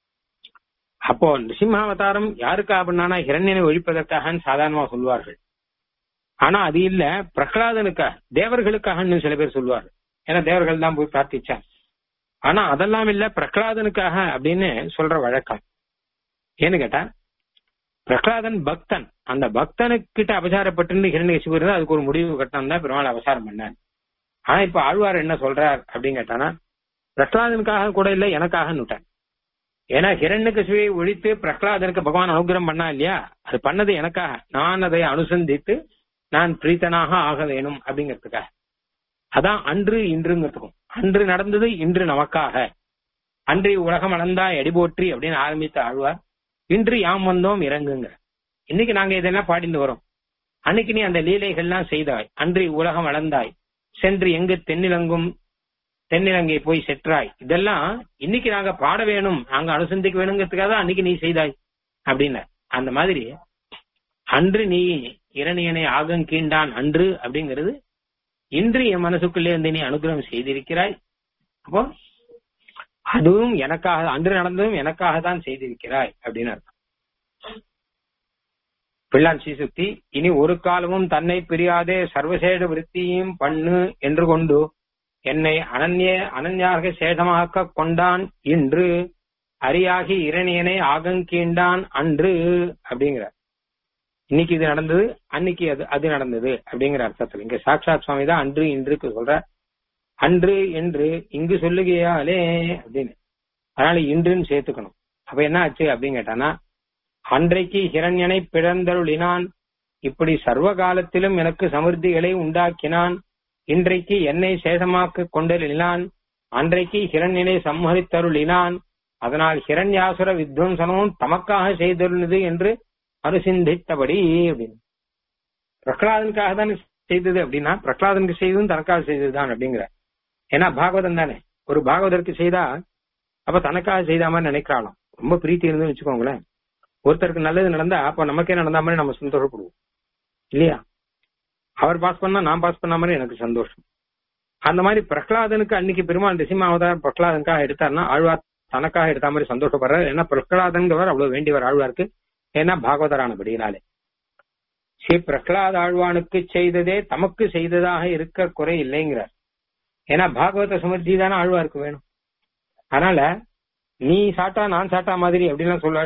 அப்போ நிசிம்மாவதாரம் யாருக்காக பண்ணானா ஹிரண்யனை ஒழிப்பதற்காக சாதாரணமா சொல்வார்கள் ஆனா அது இல்ல பிரகலாதனுக்காக தேவர்களுக்காக சில பேர் சொல்வார்கள் ஏன்னா தேவர்கள் தான் போய் பிரார்த்திச்சான் ஆனா அதெல்லாம் இல்ல பிரகலாதனுக்காக அப்படின்னு சொல்ற வழக்கம் ஏன்னு கேட்டா பிரகலாதன் பக்தன் அந்த பக்தனுக்கிட்ட அபசாரப்பட்டு ஹிரண்யசிபு இருந்தா அதுக்கு ஒரு முடிவு கட்டணம் தான் பெருமாள் அபசாரம் பண்ணார் ஆனா இப்ப ஆழ்வார் என்ன சொல்றார் அப்படின்னு கேட்டானா பிரகலாதனுக்காக கூட இல்ல எனக்காக நுட்டான் ஏன்னா ஹிரண்யகசிவை ஒழித்து பிரகலாதனுக்கு பகவான் அனுகிரகம் பண்ணா இல்லையா அது பண்ணது எனக்காக நான் அதை அனுசந்தித்து நான் பிரீத்தனாக ஆக வேணும் அப்படிங்கிறதுக்காக அதான் அன்று இன்றுங்கிறதுக்கும் அன்று நடந்தது இன்று நமக்காக அன்று உலகம் அளந்தா எடிபோற்றி அப்படின்னு ஆரம்பித்த ஆழ்வார் இன்று யாம் வந்தோம் இறங்குங்க இன்னைக்கு நாங்க இதெல்லாம் பாடிந்து வரோம் அன்னைக்கு நீ அந்த லீலைகள்லாம் செய்தாய் அன்று உலகம் அளந்தாய் சென்று எங்கு தென்னிலங்கும் தென்னிலங்கை போய் செற்றாய் இதெல்லாம் இன்னைக்கு நாங்க பாட வேணும் நாங்க அனுசந்திக்க வேணுங்கிறதுக்காக தான் அன்னைக்கு நீ செய்தாய் அப்படின்னு அந்த மாதிரி அன்று நீ இரணியனை ஆகங்கீண்டான் அன்று அப்படிங்கிறது இன்று என் மனசுக்குள்ளே வந்து நீ அனுகிரகம் செய்திருக்கிறாய் அப்போ அதுவும் எனக்காக அன்று நடந்ததும் எனக்காக தான் செய்திருக்கிறாய் அப்படின்னு அர்த்தம் பிள்ளான் சீசுக்தி இனி ஒரு காலமும் தன்னை பிரியாதே சர்வசேட விருத்தியும் பண்ணு என்று கொண்டு என்னை அனன்ய அனன்யாக சேதமாக்க கொண்டான் இன்று அரியாகி இரணியனை ஆகங்கீண்டான் அன்று அப்படிங்கிறார் இன்னைக்கு இது நடந்தது அன்னைக்கு அது அது நடந்தது அப்படிங்கிற அர்த்தத்தில் இங்க சாட்சாத் சுவாமி தான் அன்று இன்றுக்கு சொல்ற அன்று என்று இங்கு சொல்லுகையாலே அப்படின்னு அதனால இன்றுன்னு சேர்த்துக்கணும் அப்ப என்ன ஆச்சு அப்படின்னு கேட்டானா அன்றைக்கு ஹிரண்யனை பிறந்தருளினான் இப்படி சர்வ காலத்திலும் எனக்கு சமிருத்திகளை உண்டாக்கினான் இன்றைக்கு என்னை சேதமாக்க கொண்டருளினான் அன்றைக்கு ஹிரண்யனை சம்மதித்தருளினான் அதனால் ஹிரண்யாசுர வித்வம்சனமும் தமக்காக செய்துள்ளது என்று அனுசிந்தித்தபடி அப்படின்னு பிரகலாதனுக்காக தானே செய்தது அப்படின்னா பிரகலாதனுக்கு செய்ததும் தனக்காக செய்ததுதான் அப்படிங்கிற ஏன்னா பாகவதம் தானே ஒரு பாகவதற்கு செய்தா அப்ப தனக்காக செய்த மாதிரி நினைக்கிறாளாம் ரொம்ப பிரீத்தி இருந்து வச்சுக்கோங்களேன் ஒருத்தருக்கு நல்லது நடந்தா அப்ப நமக்கே நடந்த மாதிரி நம்ம சந்தோஷப்படுவோம் இல்லையா அவர் பாஸ் பண்ணா நான் பாஸ் பண்ண மாதிரி எனக்கு சந்தோஷம் அந்த மாதிரி பிரகலாதனுக்கு அன்னைக்கு பெருமாள் திசிமா அவதாரம் பிரகலாதனுக்காக எடுத்தாருன்னா ஆழ்வார் தனக்காக எடுத்த மாதிரி சந்தோஷப்படுறாரு ஏன்னா பிரகலாதன்கிறவர் அவ்வளவு வேண்டியவர் ஆழ்வாருக்கு ஏன்னா பாகவதரானபடியினாலே ஸ்ரீ பிரகலாத ஆழ்வானுக்கு செய்ததே தமக்கு செய்ததாக இருக்க குறை இல்லைங்கிறார் ஏன்னா பாகவத சுமர்த்தி தானே ஆழ்வாருக்கு வேணும் அதனால நீ சாட்டா நான் சாட்டா மாதிரி அப்படின்லாம் சொல்ல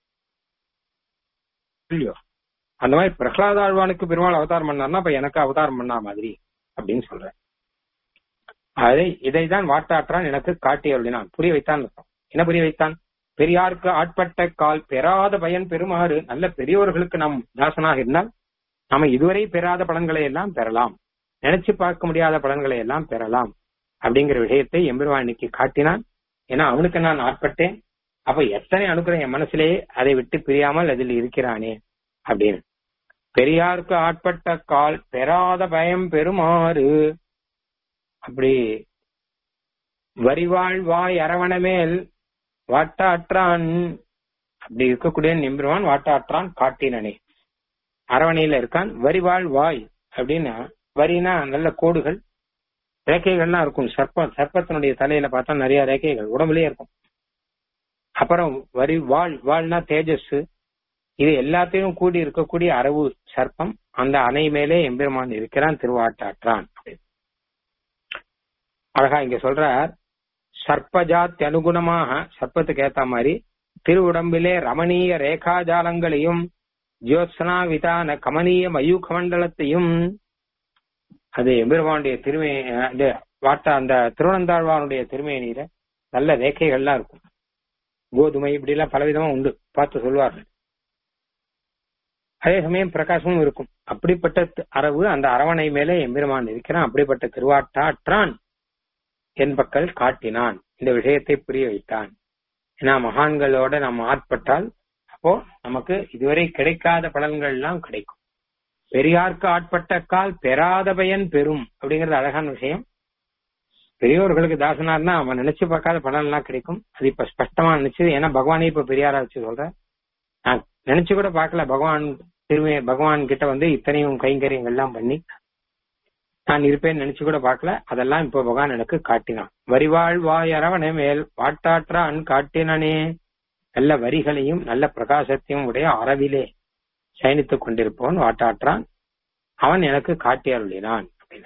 இல்லையோ அந்த மாதிரி பிரகலாத ஆழ்வானுக்கு பெருமாள் அவதாரம் பண்ணார்னா அப்ப எனக்கு அவதாரம் பண்ணா மாதிரி அப்படின்னு சொல்றேன் அதை இதைதான் வாட்டாற்றான் எனக்கு காட்டி அருளினான் புரிய வைத்தான் அர்த்தம் என்ன புரிய வைத்தான் பெரியாருக்கு ஆட்பட்ட கால் பெறாத பயன் பெறுமாறு நல்ல பெரியோர்களுக்கு நாம் தாசனாக இருந்தால் நாம இதுவரை பெறாத பலன்களை எல்லாம் பெறலாம் நினைச்சு பார்க்க முடியாத பலன்களை எல்லாம் பெறலாம் அப்படிங்கிற விஷயத்தை எம்பெருமான் இன்னைக்கு காட்டினான் ஏன்னா அவனுக்கு நான் ஆட்பட்டேன் அப்ப எத்தனை அனுக்கிறேன் என் மனசுலே அதை விட்டு பிரியாமல் அதில் இருக்கிறானே அப்படின்னு பெரியாருக்கு ஆட்பட்ட கால் பெறாத பயம் பெறுமாறு அப்படி வரிவாழ் வாய் அரவணமேல் வாட்டாற்றான் அப்படி இருக்கக்கூடிய நிம்பருவான் வாட்டாற்றான் காட்டினனே அரவணையில இருக்கான் வரிவாழ் வாய் அப்படின்னா வரினா நல்ல கோடுகள் ரேக்கைகள்லாம் இருக்கும் சர்ப்பம் சர்ப்பத்தினுடைய தலையில பார்த்தா நிறைய ரேக்கைகள் உடம்புலயே இருக்கும் அப்புறம் வரி வாழ் வாழ்னா தேஜஸ் இது எல்லாத்தையும் கூடி இருக்கக்கூடிய அரவு சர்ப்பம் அந்த அணை மேலே எம்பெருமான் இருக்கிறான் திருவாட்டாற்றான் அழகா இங்க சொல்றார் சர்ப்பஜாத் அனுகுணமாக சர்ப்பத்துக்கு ஏத்த மாதிரி திருவுடம்பிலே ரமணீய ரேகாஜாலங்களையும் ஜோத்சனா விதான கமனீய மயூக மண்டலத்தையும் அது எம்பெருமானுடைய திருமே அந்த வாட்ட அந்த திருவனந்தாழ்வானுடைய திருமேனியில நல்ல ரேகைகள்லாம் இருக்கும் கோதுமை இப்படி எல்லாம் பலவிதமா உண்டு பார்த்து சொல்வார்கள் அதே சமயம் பிரகாசமும் இருக்கும் அப்படிப்பட்ட அரவு அந்த அரவணை மேலே எம்பெருமான் இருக்கிறான் அப்படிப்பட்ட திருவாட்டாற்றான் என் பக்கல் காட்டினான் இந்த விஷயத்தை புரிய வைத்தான் ஏன்னா மகான்களோட நாம் ஆட்பட்டால் அப்போ நமக்கு இதுவரை கிடைக்காத பலன்கள் எல்லாம் கிடைக்கும் பெரியார்க்கு ஆட்பட்ட கால் பெறாத பயன் பெறும் அப்படிங்கறது அழகான விஷயம் பெரியோர்களுக்கு தாசனார்னா அவன் நினைச்சு பார்க்காத பலன் எல்லாம் கிடைக்கும் அது இப்ப ஸ்பஷ்டமா நினைச்சது ஏன்னா பகவானே இப்ப பெரியாரா வச்சு சொல்ற நான் நினைச்சு கூட பார்க்கல பகவான் திருமே பகவான் கிட்ட வந்து இத்தனையும் கைங்கரியங்கள் எல்லாம் பண்ணி நான் இருப்பேன் நினைச்சு கூட பார்க்கல அதெல்லாம் இப்ப பகவான் எனக்கு காட்டினான் வரிவாழ் வாய் அரவணை மேல் வாட்டாற்றான் காட்டினனே நல்ல வரிகளையும் நல்ல பிரகாசத்தையும் உடைய அறவிலே சயனித்துக் கொண்டிருப்பவன் வாட்டாற்றான் அவன் எனக்கு காட்டி அருளினான் அப்படின்னா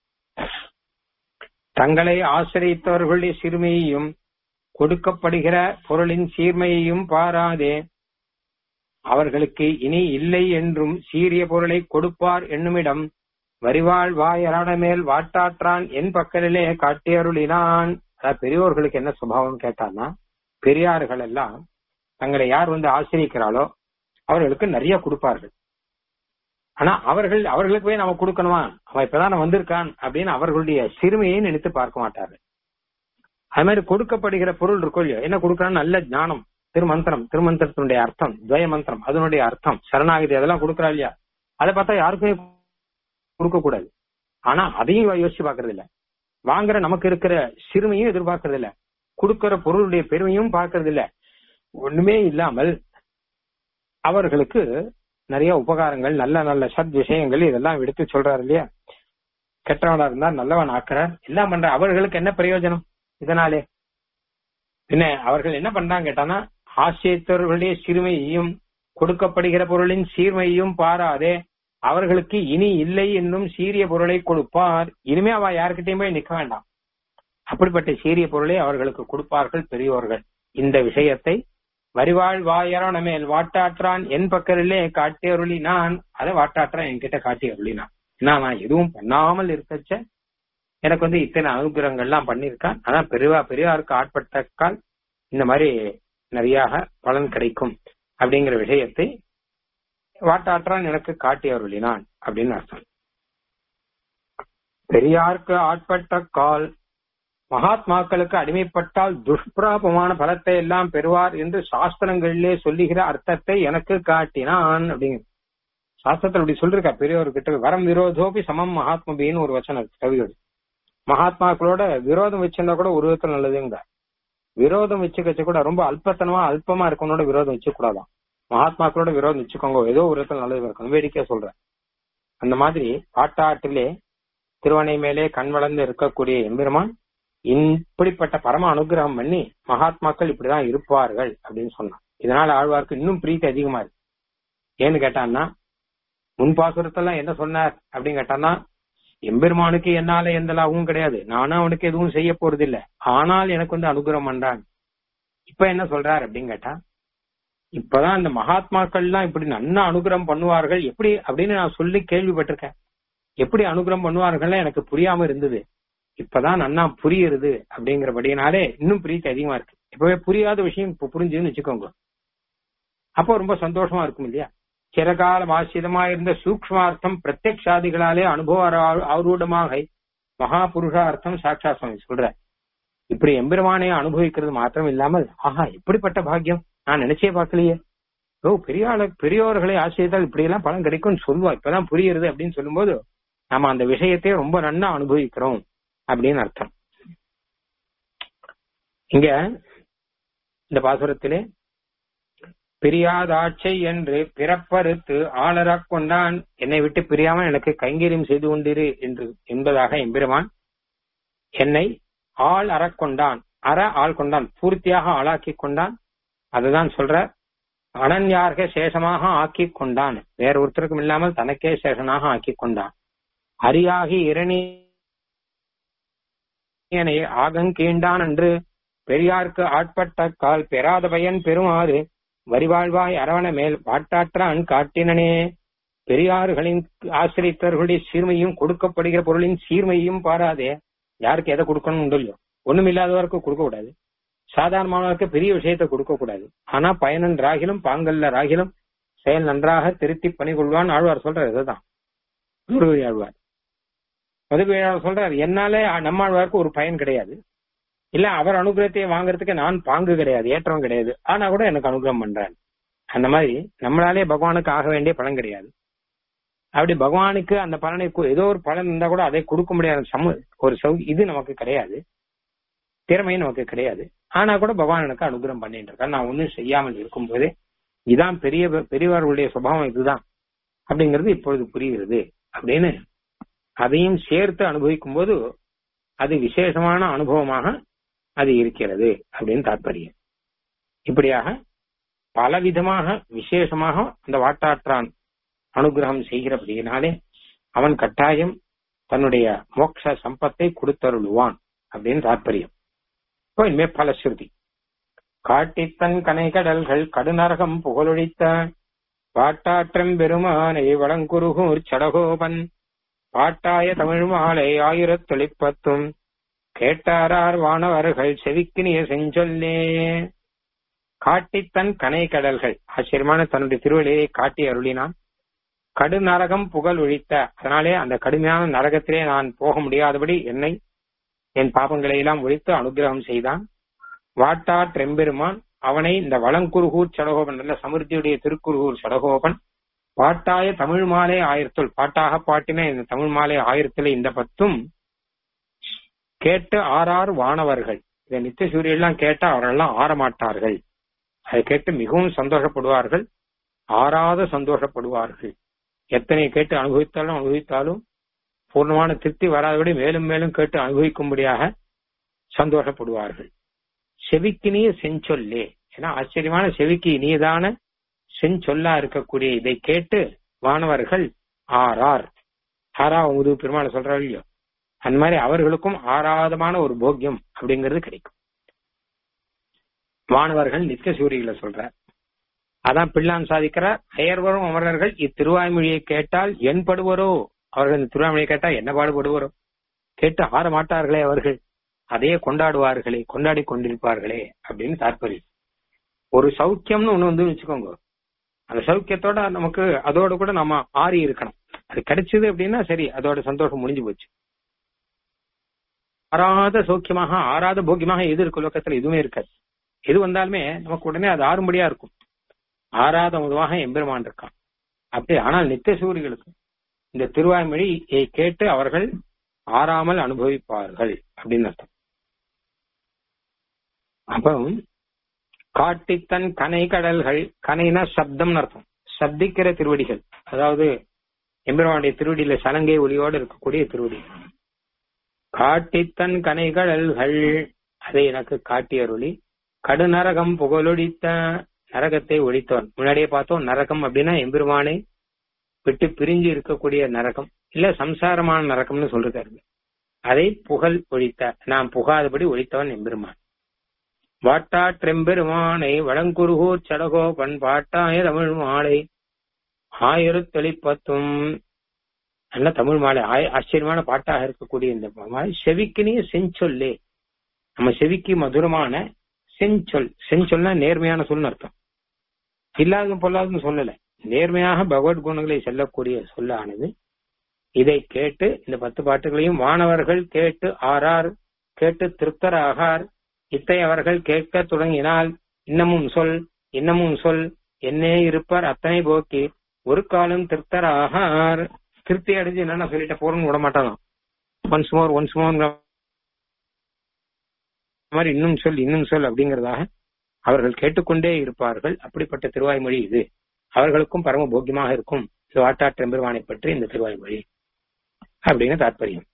தங்களை ஆசிரியத்தவர்களுடைய சிறுமையையும் கொடுக்கப்படுகிற பொருளின் சீர்மையையும் பாராதே அவர்களுக்கு இனி இல்லை என்றும் சீரிய பொருளை கொடுப்பார் என்னுமிடம் வரிவாள் வாயராட மேல் வாட்டாற்றான் என் பக்கலிலே காட்டி அருளினான் அதாவது பெரியோர்களுக்கு என்ன சுபாவம் கேட்டான்னா பெரியார்கள் எல்லாம் தங்களை யார் வந்து ஆசிரியிக்கிறாளோ அவர்களுக்கு நிறைய கொடுப்பார்கள் ஆனா அவர்கள் அவர்களுக்கு போய் நம்ம கொடுக்கணுமா அவன் இப்பதான் வந்திருக்கான் அப்படின்னு அவர்களுடைய சிறுமையை நினைத்து பார்க்க மாட்டார்கள் அது மாதிரி கொடுக்கப்படுகிற பொருள் இருக்கும் இல்லையோ என்ன கொடுக்கறான்னு நல்ல ஞானம் திருமந்திரம் திருமந்திரத்தினுடைய அர்த்தம் துவய மந்திரம் அதனுடைய அர்த்தம் சரணாகிதி அதெல்லாம் கொடுக்கறா இல்லையா அதை பார்த்தா யாருக்குமே கொடுக்க கூடாது ஆனா அதையும் யோசிச்சு பாக்குறது இல்ல வாங்குற நமக்கு இருக்கிற சிறுமையும் எதிர்பார்க்கறது இல்ல கொடுக்கிற பொருளுடைய பெருமையும் பார்க்கறது இல்ல ஒண்ணுமே இல்லாமல் அவர்களுக்கு நிறைய உபகாரங்கள் நல்ல நல்ல சத் விஷயங்கள் இதெல்லாம் எடுத்து சொல்றாரு இல்லையா கெட்டவனா இருந்தா நல்லவன் ஆக்குறார் எல்லாம் பண்ற அவர்களுக்கு என்ன பிரயோஜனம் இதனாலே பின்ன அவர்கள் என்ன பண்றாங்க கேட்டானா ஆசிரியத்தவர்களுடைய சிறுமையையும் கொடுக்கப்படுகிற பொருளின் சீர்மையையும் பாராதே அவர்களுக்கு இனி இல்லை என்னும் சீரிய பொருளை கொடுப்பார் இனிமே அவ யாருக்கிட்டையும் போய் நிக்க வேண்டாம் அப்படிப்பட்ட சீரிய பொருளை அவர்களுக்கு கொடுப்பார்கள் பெரியோர்கள் இந்த விஷயத்தை வரிவாள் வாயரான மேல் வாட்டாற்றான் என் பக்கரிலே காட்டி அருளி நான் அதை வாட்டாற்றான் என்கிட்ட காட்டி அருளினான் ஏன்னா நான் எதுவும் பண்ணாமல் இருக்கச்ச எனக்கு வந்து இத்தனை அனுகிரகங்கள்லாம் பண்ணியிருக்கான் அதான் பெரியவா பெரியாருக்கு ஆட்பட்டக்கால் இந்த மாதிரி நிறைய பலன் கிடைக்கும் அப்படிங்கிற விஷயத்தை வாட்டாற்றான் எனக்கு காட்டி அருளினான் அப்படின்னு அர்த்தம் பெரியாருக்கு ஆட்பட்ட கால் மகாத்மாக்களுக்கு அடிமைப்பட்டால் துஷ்பிராபமான பலத்தை எல்லாம் பெறுவார் என்று சாஸ்திரங்களிலே சொல்லுகிற அர்த்தத்தை எனக்கு காட்டினான் அப்படிங்கிற சாஸ்திரத்தில் அப்படி சொல்லிருக்கா பெரியவர்கிட்ட வரம் விரோதோபி சமம் மகாத்மபின்னு ஒரு வச்சனம் கவிகள் மகாத்மாக்களோட விரோதம் வச்சிருந்தா கூட ஒரு விதத்துல நல்லதுங்க விரோதம் வச்சுக்கச்ச கூட ரொம்ப அல்பத்தனமா அல்பமா இருக்கவனோட விரோதம் வச்சுக்க கூடாதான் மகாத்மாக்களோட விரோதம் வச்சுக்கோங்க ஏதோ ஒரு விதத்துல நல்லது இருக்கணும் வேடிக்கையா சொல்றேன் அந்த மாதிரி பாட்டாட்டிலே திருவனை மேலே கண் வளர்ந்து இருக்கக்கூடிய எம்பெருமான் இப்படிப்பட்ட பரம அனுகிரகம் பண்ணி மகாத்மாக்கள் இப்படிதான் இருப்பார்கள் அப்படின்னு சொன்னான் இதனால ஆழ்வார்க்கு இன்னும் பிரீத்தி அதிகமா இருக்கு ஏன்னு கேட்டான்னா முன்பாசுரத்தெல்லாம் என்ன சொன்னார் அப்படின்னு கேட்டான்னா எம்பெருமானுக்கு என்னால எந்த லாபமும் கிடையாது நானும் அவனுக்கு எதுவும் செய்ய போறது இல்ல ஆனால் எனக்கு வந்து அனுகிரகம் பண்றான் இப்ப என்ன சொல்றார் அப்படின்னு கேட்டா இப்பதான் இந்த மகாத்மாக்கள் எல்லாம் இப்படி நன்னா அனுகிரகம் பண்ணுவார்கள் எப்படி அப்படின்னு நான் சொல்லி கேள்விப்பட்டிருக்கேன் எப்படி அனுகிரகம் பண்ணுவார்கள் எனக்கு புரியாம இருந்தது இப்பதான் நன்னா புரியுறது அப்படிங்கிறபடினாலே இன்னும் பிரீத்தி அதிகமா இருக்கு இப்பவே புரியாத விஷயம் இப்ப புரிஞ்சுன்னு வச்சுக்கோங்க அப்போ ரொம்ப சந்தோஷமா இருக்கும் இல்லையா சிறகாலம் ஆசிரியமா இருந்த சூக்மார்த்தம் பிரத்யக்ஷாதிகளாலே அனுபவ ஆரூடமாக மகாபுருஷார்த்தம் சாட்சா சுவாமி சொல்ற இப்படி எம்பெருமானை அனுபவிக்கிறது மாத்திரம் இல்லாமல் ஆஹா எப்படிப்பட்ட பாக்கியம் நான் நினைச்சே பார்க்கலையே ஓ பெரிய ஆளு பெரியோர்களை ஆசிரியத்தால் இப்படி எல்லாம் பலன் கிடைக்கும்னு சொல்லுவா இப்பதான் புரியுறது அப்படின்னு சொல்லும்போது நம்ம அந்த விஷயத்தை ரொம்ப நன்னா அனுபவிக்கிறோம் அப்படின்னு அர்த்தம் இங்க இந்த பாசுரத்திலே பிரியாதாட்சை என்று பிறப்பறுத்து ஆளராக் கொண்டான் என்னை விட்டு பிரியாம எனக்கு கைங்கரியம் செய்து கொண்டிரு என்று என்பதாக எம்பெருமான் என்னை ஆள் அறக்கொண்டான் அற ஆள் கொண்டான் பூர்த்தியாக ஆளாக்கி கொண்டான் அதுதான் சொல்ற அனன்யார்க சேஷமாக ஆக்கி கொண்டான் வேற ஒருத்தருக்கும் இல்லாமல் தனக்கே சேஷனாக ஆக்கி கொண்டான் அரியாகி இரணி ஆகங்கீண்டான் என்று பெரியார்க்கு ஆட்பட்ட கால் பெறாத பயன் பெறுமாறு வரிவாழ்வாய் அரவண மேல் வாட்டாற்றான் காட்டினனே பெரியார்களின் ஆசிரியத்தர்களுடைய சீர்மையும் கொடுக்கப்படுகிற பொருளின் சீர்மையும் பாராதே யாருக்கு எதை கொடுக்கணும் உண்டு இல்லையோ ஒண்ணும் இல்லாதவருக்கு கொடுக்க கூடாது சாதாரணமானவருக்கு பெரிய விஷயத்தை கொடுக்க கூடாது ஆனா பயனன் ராகிலும் பாங்கல்ல ராகிலும் செயல் நன்றாக திருத்தி பணி கொள்வான் ஆழ்வார் சொல்றாரு இதுதான் முருகை ஆழ்வார் மதுரை ஆழ்வார் சொல்றாரு என்னாலே நம்மாழ்வாருக்கு ஒரு பயன் கிடையாது இல்ல அவர் அனுகிரகத்தை வாங்குறதுக்கு நான் பாங்கு கிடையாது ஏற்றம் கிடையாது ஆனா கூட எனக்கு அனுகிரகம் பண்றான் அந்த மாதிரி நம்மளாலே பகவானுக்கு ஆக வேண்டிய பலன் கிடையாது அப்படி பகவானுக்கு அந்த பலனை ஏதோ ஒரு பலன் இருந்தா கூட அதை கொடுக்க முடியாத சம ஒரு சௌ இது நமக்கு கிடையாது திறமையும் நமக்கு கிடையாது ஆனா கூட பகவான் எனக்கு அனுகிரகம் பண்ணிட்டு இருக்கான் நான் ஒன்னும் செய்யாமல் இருக்கும் போதே இதான் பெரிய பெரியவர்களுடைய சுபாவம் இதுதான் அப்படிங்கிறது இப்பொழுது புரிகிறது அப்படின்னு அதையும் சேர்த்து அனுபவிக்கும் போது அது விசேஷமான அனுபவமாக அது இருக்கிறது அப்படின்னு தாற்பயம் இப்படியாக பலவிதமாக விசேஷமாக அந்த வாட்டாற்றான் அனுகிரகம் செய்கிறபடியினாலே அவன் கட்டாயம் தன்னுடைய மோட்ச சம்பத்தை கொடுத்தருளுவான் அப்படின்னு தாற்பயம் இப்போ இனிமே பலஸ்ருதி காட்டித்தன் கனை கடல்கள் கடுநரகம் புகழொழித்த பாட்டாற்றம் பெருமானை வளங்குருகூர் சடகோபன் பாட்டாய தமிழ் மாலை ஆயிரத்தொழிப்பத்தும் கேட்டாரார் வானவர்கள் செவிக்கினிய செஞ்சொல்லே காட்டித்தன் கனை கடல்கள் ஆச்சரியமான தன்னுடைய திருவள்ளியை காட்டி அருளினான் கடுநரகம் புகழ் ஒழித்த அதனாலே அந்த கடுமையான நரகத்திலே நான் போக முடியாதபடி என்னை என் பாபங்களை எல்லாம் ஒழித்து அனுகிரகம் செய்தான் வாட்டார் trembெருமான் அவனை இந்த வளங்குருகூர் சடகோபன் நல்ல சமிருத்தியுடைய திருக்குருகூர் சடகோபன் பாட்டாய தமிழ் மாலை ஆயிரத்துள் பாட்டாக பாட்டின இந்த தமிழ் மாலை ஆயிரத்துல இந்த பத்தும் கேட்டு ஆறார் வானவர்கள் இதை நித்திய சூரியெல்லாம் கேட்டா அவரெல்லாம் ஆறமாட்டார்கள் அதை கேட்டு மிகவும் சந்தோஷப்படுவார்கள் ஆறாத சந்தோஷப்படுவார்கள் எத்தனை கேட்டு அனுபவித்தாலும் அனுபவித்தாலும் பூர்ணமான திருப்தி வராதபடி மேலும் மேலும் கேட்டு அனுபவிக்கும்படியாக சந்தோஷப்படுவார்கள் செவிக்கினிய செஞ்சொல்லே ஏன்னா ஆச்சரியமான செவிக்கு இனியதான செஞ்சொல்லா இருக்கக்கூடிய இதை கேட்டு வானவர்கள் ஆறார் ஆறா உது பெருமாள் சொல்றாரு இல்லையோ அந்த மாதிரி அவர்களுக்கும் ஆராதமான ஒரு போக்கியம் அப்படிங்கிறது கிடைக்கும் வானவர்கள் நித்திய சூரியகளை சொல்றார் அதான் பிள்ளான் சாதிக்கிறார் அயர்வரும் அமரர்கள் இத்திருவாய்மொழியை கேட்டால் என்படுவரோ அவர்கள் இந்த திருவாய்மொழியை கேட்டால் என்ன பாடுபடுவரோ கேட்டு ஆற மாட்டார்களே அவர்கள் அதையே கொண்டாடுவார்களே கொண்டாடி கொண்டிருப்பார்களே அப்படின்னு தாற்பயம் ஒரு சௌக்கியம்னு ஒண்ணு வந்து வச்சுக்கோங்க அந்த சௌக்கியத்தோட நமக்கு அதோட கூட நம்ம ஆறி இருக்கணும் அது கிடைச்சது அப்படின்னா சரி அதோட சந்தோஷம் முடிஞ்சு போச்சு ஆறாத சௌக்கியமாக ஆறாத போக்கியமாக எது இருக்கு லோக்கத்துல எதுவுமே இருக்காது எது வந்தாலுமே நமக்கு உடனே அது ஆறும்படியா இருக்கும் ஆறாத முதுவாக எம்பெருமான் இருக்கான் அப்படி ஆனால் நித்திய சூரிகளுக்கு இந்த திருவாய்மொழியை கேட்டு அவர்கள் ஆறாமல் அனுபவிப்பார்கள் அப்படின்னு அர்த்தம் அப்போ காட்டித்தன் கனை கடல்கள் கனைனா சப்தம்னு அர்த்தம் சப்திக்கிற திருவடிகள் அதாவது எம்பெருமானுடைய திருவடியில சலங்கை ஒளியோடு இருக்கக்கூடிய திருவடி காட்டித்தன் கனை கடல்கள் அதை எனக்கு காட்டி அருளி கடுநரகம் புகழொடித்த நரகத்தை ஒழித்தவன் முன்னாடியே பார்த்தோம் நரகம் அப்படின்னா எம்பெருமானை விட்டு பிரிஞ்சு இருக்கக்கூடிய நரகம் இல்ல சம்சாரமான நரகம்னு சொல்றாரு அதை புகழ் ஒழித்த நாம் புகாதபடி ஒழித்தவன் எம்பெருமான் வாட்டாற்றெம்பெருமானை வளங்குருகூர் சடகோபன் பாட்டாய தமிழ் மாலை ஆயிரத்தொழிப்பத்தும் நல்ல தமிழ் மாலை ஆய- ஆச்சரியமான பாட்டாக இருக்கக்கூடிய இந்த மாலை செவிக்கினிய செஞ்சொல்லே நம்ம செவிக்கு மதுரமான செஞ்சொல் செஞ்சொல்னா நேர்மையான சொல்னு அர்த்தம் இல்லாத பொல்லாதுன்னு சொல்லல நேர்மையாக பகவத் குணங்களை சொல்லக்கூடிய சொல்லானது இதை கேட்டு இந்த பத்து பாட்டுகளையும் வானவர்கள் கேட்டு ஆறார் கேட்டு திருப்தராகார் இத்தை அவர்கள் கேட்க தொடங்கினால் இன்னமும் சொல் இன்னமும் சொல் என்னே இருப்பார் அத்தனை போக்கி ஒரு காலம் திருப்தராகார் திருப்தி அடைஞ்சு என்னன்னா சொல்லிட்ட போறோம்னு விட மாட்டானாம் ஒன்ஸ் மோர் ஒன்ஸ் மோர் மாதிரி இன்னும் சொல் இன்னும் சொல் அப்படிங்கறதாக அவர்கள் கேட்டுக்கொண்டே இருப்பார்கள் அப்படிப்பட்ட திருவாய்மொழி இது அவர்களுக்கும் பரம போக்கியமாக இருக்கும் இது வாட்டாற்றெம்பெருமானை பற்றி இந்த திருவாய்மொழி அப்படின்னு தாற்பயம்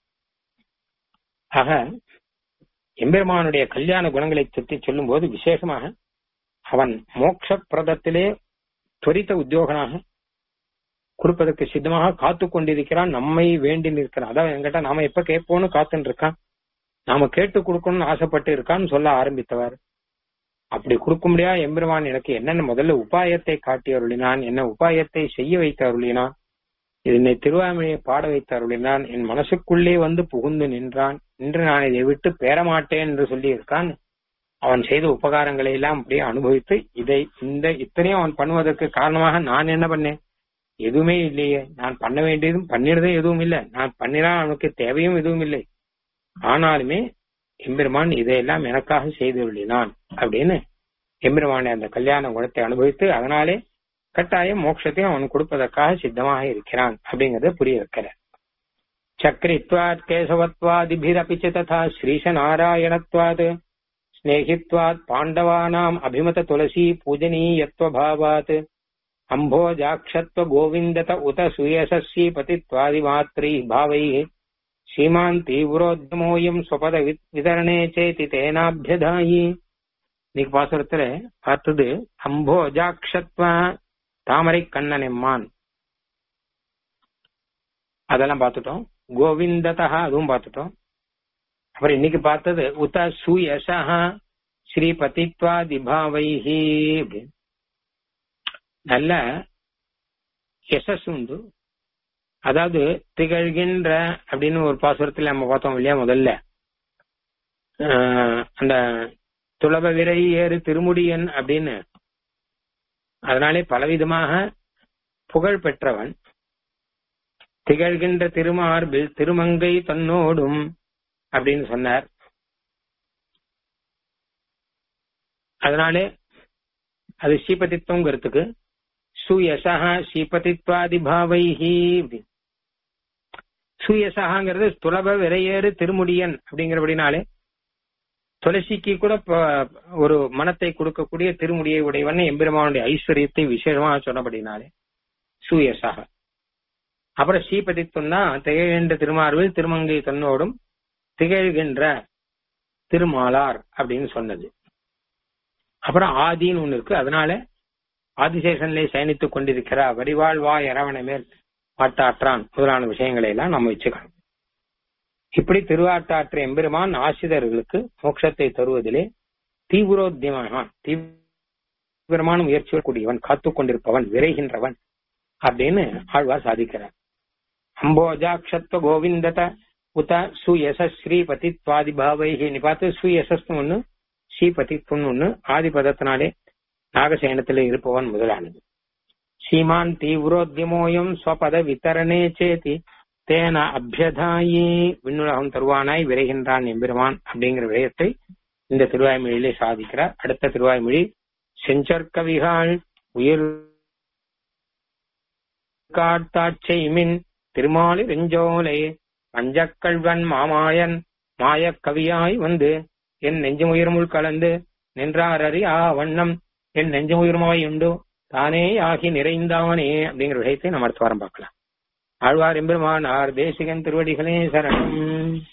ஆக எம்பெருமானுடைய கல்யாண குணங்களை சுற்றி சொல்லும் போது விசேஷமாக அவன் மோட்ச பிரதத்திலே துரித உத்தியோகனாக கொடுப்பதற்கு சித்தமாக காத்து கொண்டிருக்கிறான் நம்மை வேண்டி நிற்கிறான் அதாவது என்கிட்ட நாம எப்ப கேட்போம்னு காத்துன்னு இருக்கான் நாம கேட்டு கொடுக்கணும்னு ஆசைப்பட்டு இருக்கான்னு சொல்ல ஆரம்பித்தவர் அப்படி கொடுக்க முடியா எம்பெருமான் எனக்கு என்னென்ன முதல்ல உபாயத்தை காட்டி அருளினான் என்ன உபாயத்தை செய்ய வைத்து அருளினான் என்னை திருவாமணியை பாட வைத்து அருளினான் என் மனசுக்குள்ளே வந்து புகுந்து நின்றான் இன்று நான் இதை விட்டு பெறமாட்டேன் என்று சொல்லி இருக்கான் அவன் செய்த உபகாரங்களை எல்லாம் அப்படியே அனுபவித்து இதை இந்த இத்தனையும் அவன் பண்ணுவதற்கு காரணமாக நான் என்ன பண்ணேன் எதுவுமே இல்லையே நான் பண்ண வேண்டியதும் பண்ணினதும் எதுவும் இல்லை நான் பண்ணினா அவனுக்கு தேவையும் எதுவும் இல்லை ஆனாலுமே எம்பெருமான் இதையெல்லாம் எனக்காக செய்து விழினான் அப்படின்னு எம்பெருமானை அந்த கல்யாண குணத்தை அனுபவித்து அதனாலே கட்டாயம் மோட்சத்தையும் அவன் கொடுப்பதற்காக சித்தமாக இருக்கிறான் அப்படிங்கறத புரிய வைக்கிறார் சக்கரித்வாத் கேசவத்வாதிபிரபி ததா ஸ்ரீஷ நாராயணத்வாத் ஸ்நேகித்வாத் பாண்டவானாம் அபிமத துளசி பூஜனீயத்வபாவாத் அம்போஜாட்சத்வ கோவிந்தத உத சுயசஸ்யி பதித்வாதிமாத்ரி பாவை ஸ்ரீமான் தீவிரோத்யமோயம் ஸ்வபத விதரணே சேதி தேனாபியதாயி இன்னைக்கு பாசுரத்துல பார்த்தது அம்போஜாட்சத்வ தாமரை கண்ணன் எம்மான் அதெல்லாம் பார்த்துட்டோம் கோவிந்ததா அதுவும் பார்த்துட்டோம் அப்புறம் இன்னைக்கு பார்த்தது உத சுயசா ஸ்ரீபதித்வாதி பாவைஹி அப்படின்னு நல்ல யசஸ் உண்டு அதாவது திகழ்கின்ற அப்படின்னு ஒரு பாசுரத்துல நம்ம பார்த்தோம் இல்லையா முதல்ல அந்த துளப விரை ஏறு திருமுடியன் அப்படின்னு அதனாலே பலவிதமாக புகழ் பெற்றவன் திகழ்கின்ற திருமார்பில் திருமங்கை தன்னோடும் அப்படின்னு சொன்னார் அதனாலே அது ஸ்ரீபதித்துவங்கிறதுக்கு சுயசா ஸ்ரீபதித்வாதி பாவைஹி சுயசகாங்கிறது துளப விரையேறு திருமுடியன் அப்படிங்கிறபடினாலே துளசிக்கு கூட ஒரு மனத்தை கொடுக்கக்கூடிய திருமுடியை உடையவன் எம்பெருமானுடைய ஐஸ்வர்யத்தை விசேஷமாக சொன்னபடினாலே சூயசாக அப்புறம் ஸ்ரீபதித்துவம் தான் திகழ்கின்ற திருமார்பில் திருமங்கை தன்னோடும் திகழ்கின்ற திருமாலார் அப்படின்னு சொன்னது அப்புறம் ஆதின்னு ஒண்ணு இருக்கு அதனால ஆதிசேஷன்லே சயனித்துக் கொண்டிருக்கிற வடிவாழ்வா இரவண மேல் பாட்டாற்றான் முதலான விஷயங்களை எல்லாம் நம்ம வச்சுக்கணும் இப்படி திருவாட்டாற்ற எம்பெருமான் ஆசிரியர்களுக்கு மோட்சத்தை தருவதிலே தீவிரோத்தியமாக தீவிரமான முயற்சி கூடியவன் காத்து கொண்டிருப்பவன் விரைகின்றவன் அப்படின்னு ஆழ்வார் சாதிக்கிறார் அம்போஜாட்சத்வ கோவிந்தத உத சுயசஸ் ஸ்ரீபதித்வாதி பாவைகி நீ பார்த்து சுயசஸ் ஒண்ணு ஸ்ரீபதித்வம் ஒண்ணு ஆதிபதத்தினாலே நாகசேனத்திலே இருப்பவன் முதலானது சீமான் தீவிரோத்தியமோயம் ஸ்வபத வித்தரணே சேதி தேன அபியதாயி விண்ணுலகம் தருவானாய் விரைகின்றான் எம்பெருமான் அப்படிங்கிற விடயத்தை இந்த திருவாய்மொழியிலே சாதிக்கிறார் அடுத்த திருவாய்மொழி செஞ்சற்கவிகாள் உயிர் காட்டாட்சைமின் திருமாலி வெஞ்சோலை பஞ்சக்கல்வன் மாமாயன் மாயக் கவியாய் வந்து என் நெஞ்சுமுயிர்முள் கலந்து நின்றார் அறியா வண்ணம் என் நெஞ்சுமுயிர்மாய் உண்டு தானே ஆகி நிறைந்தானே அப்படிங்கிற விஷயத்தை நம்ம அடுத்த வாரம் பார்க்கலாம் ஆழ்வார் எம்பெருமானார் தேசிகன் திருவடிகளே சரணம்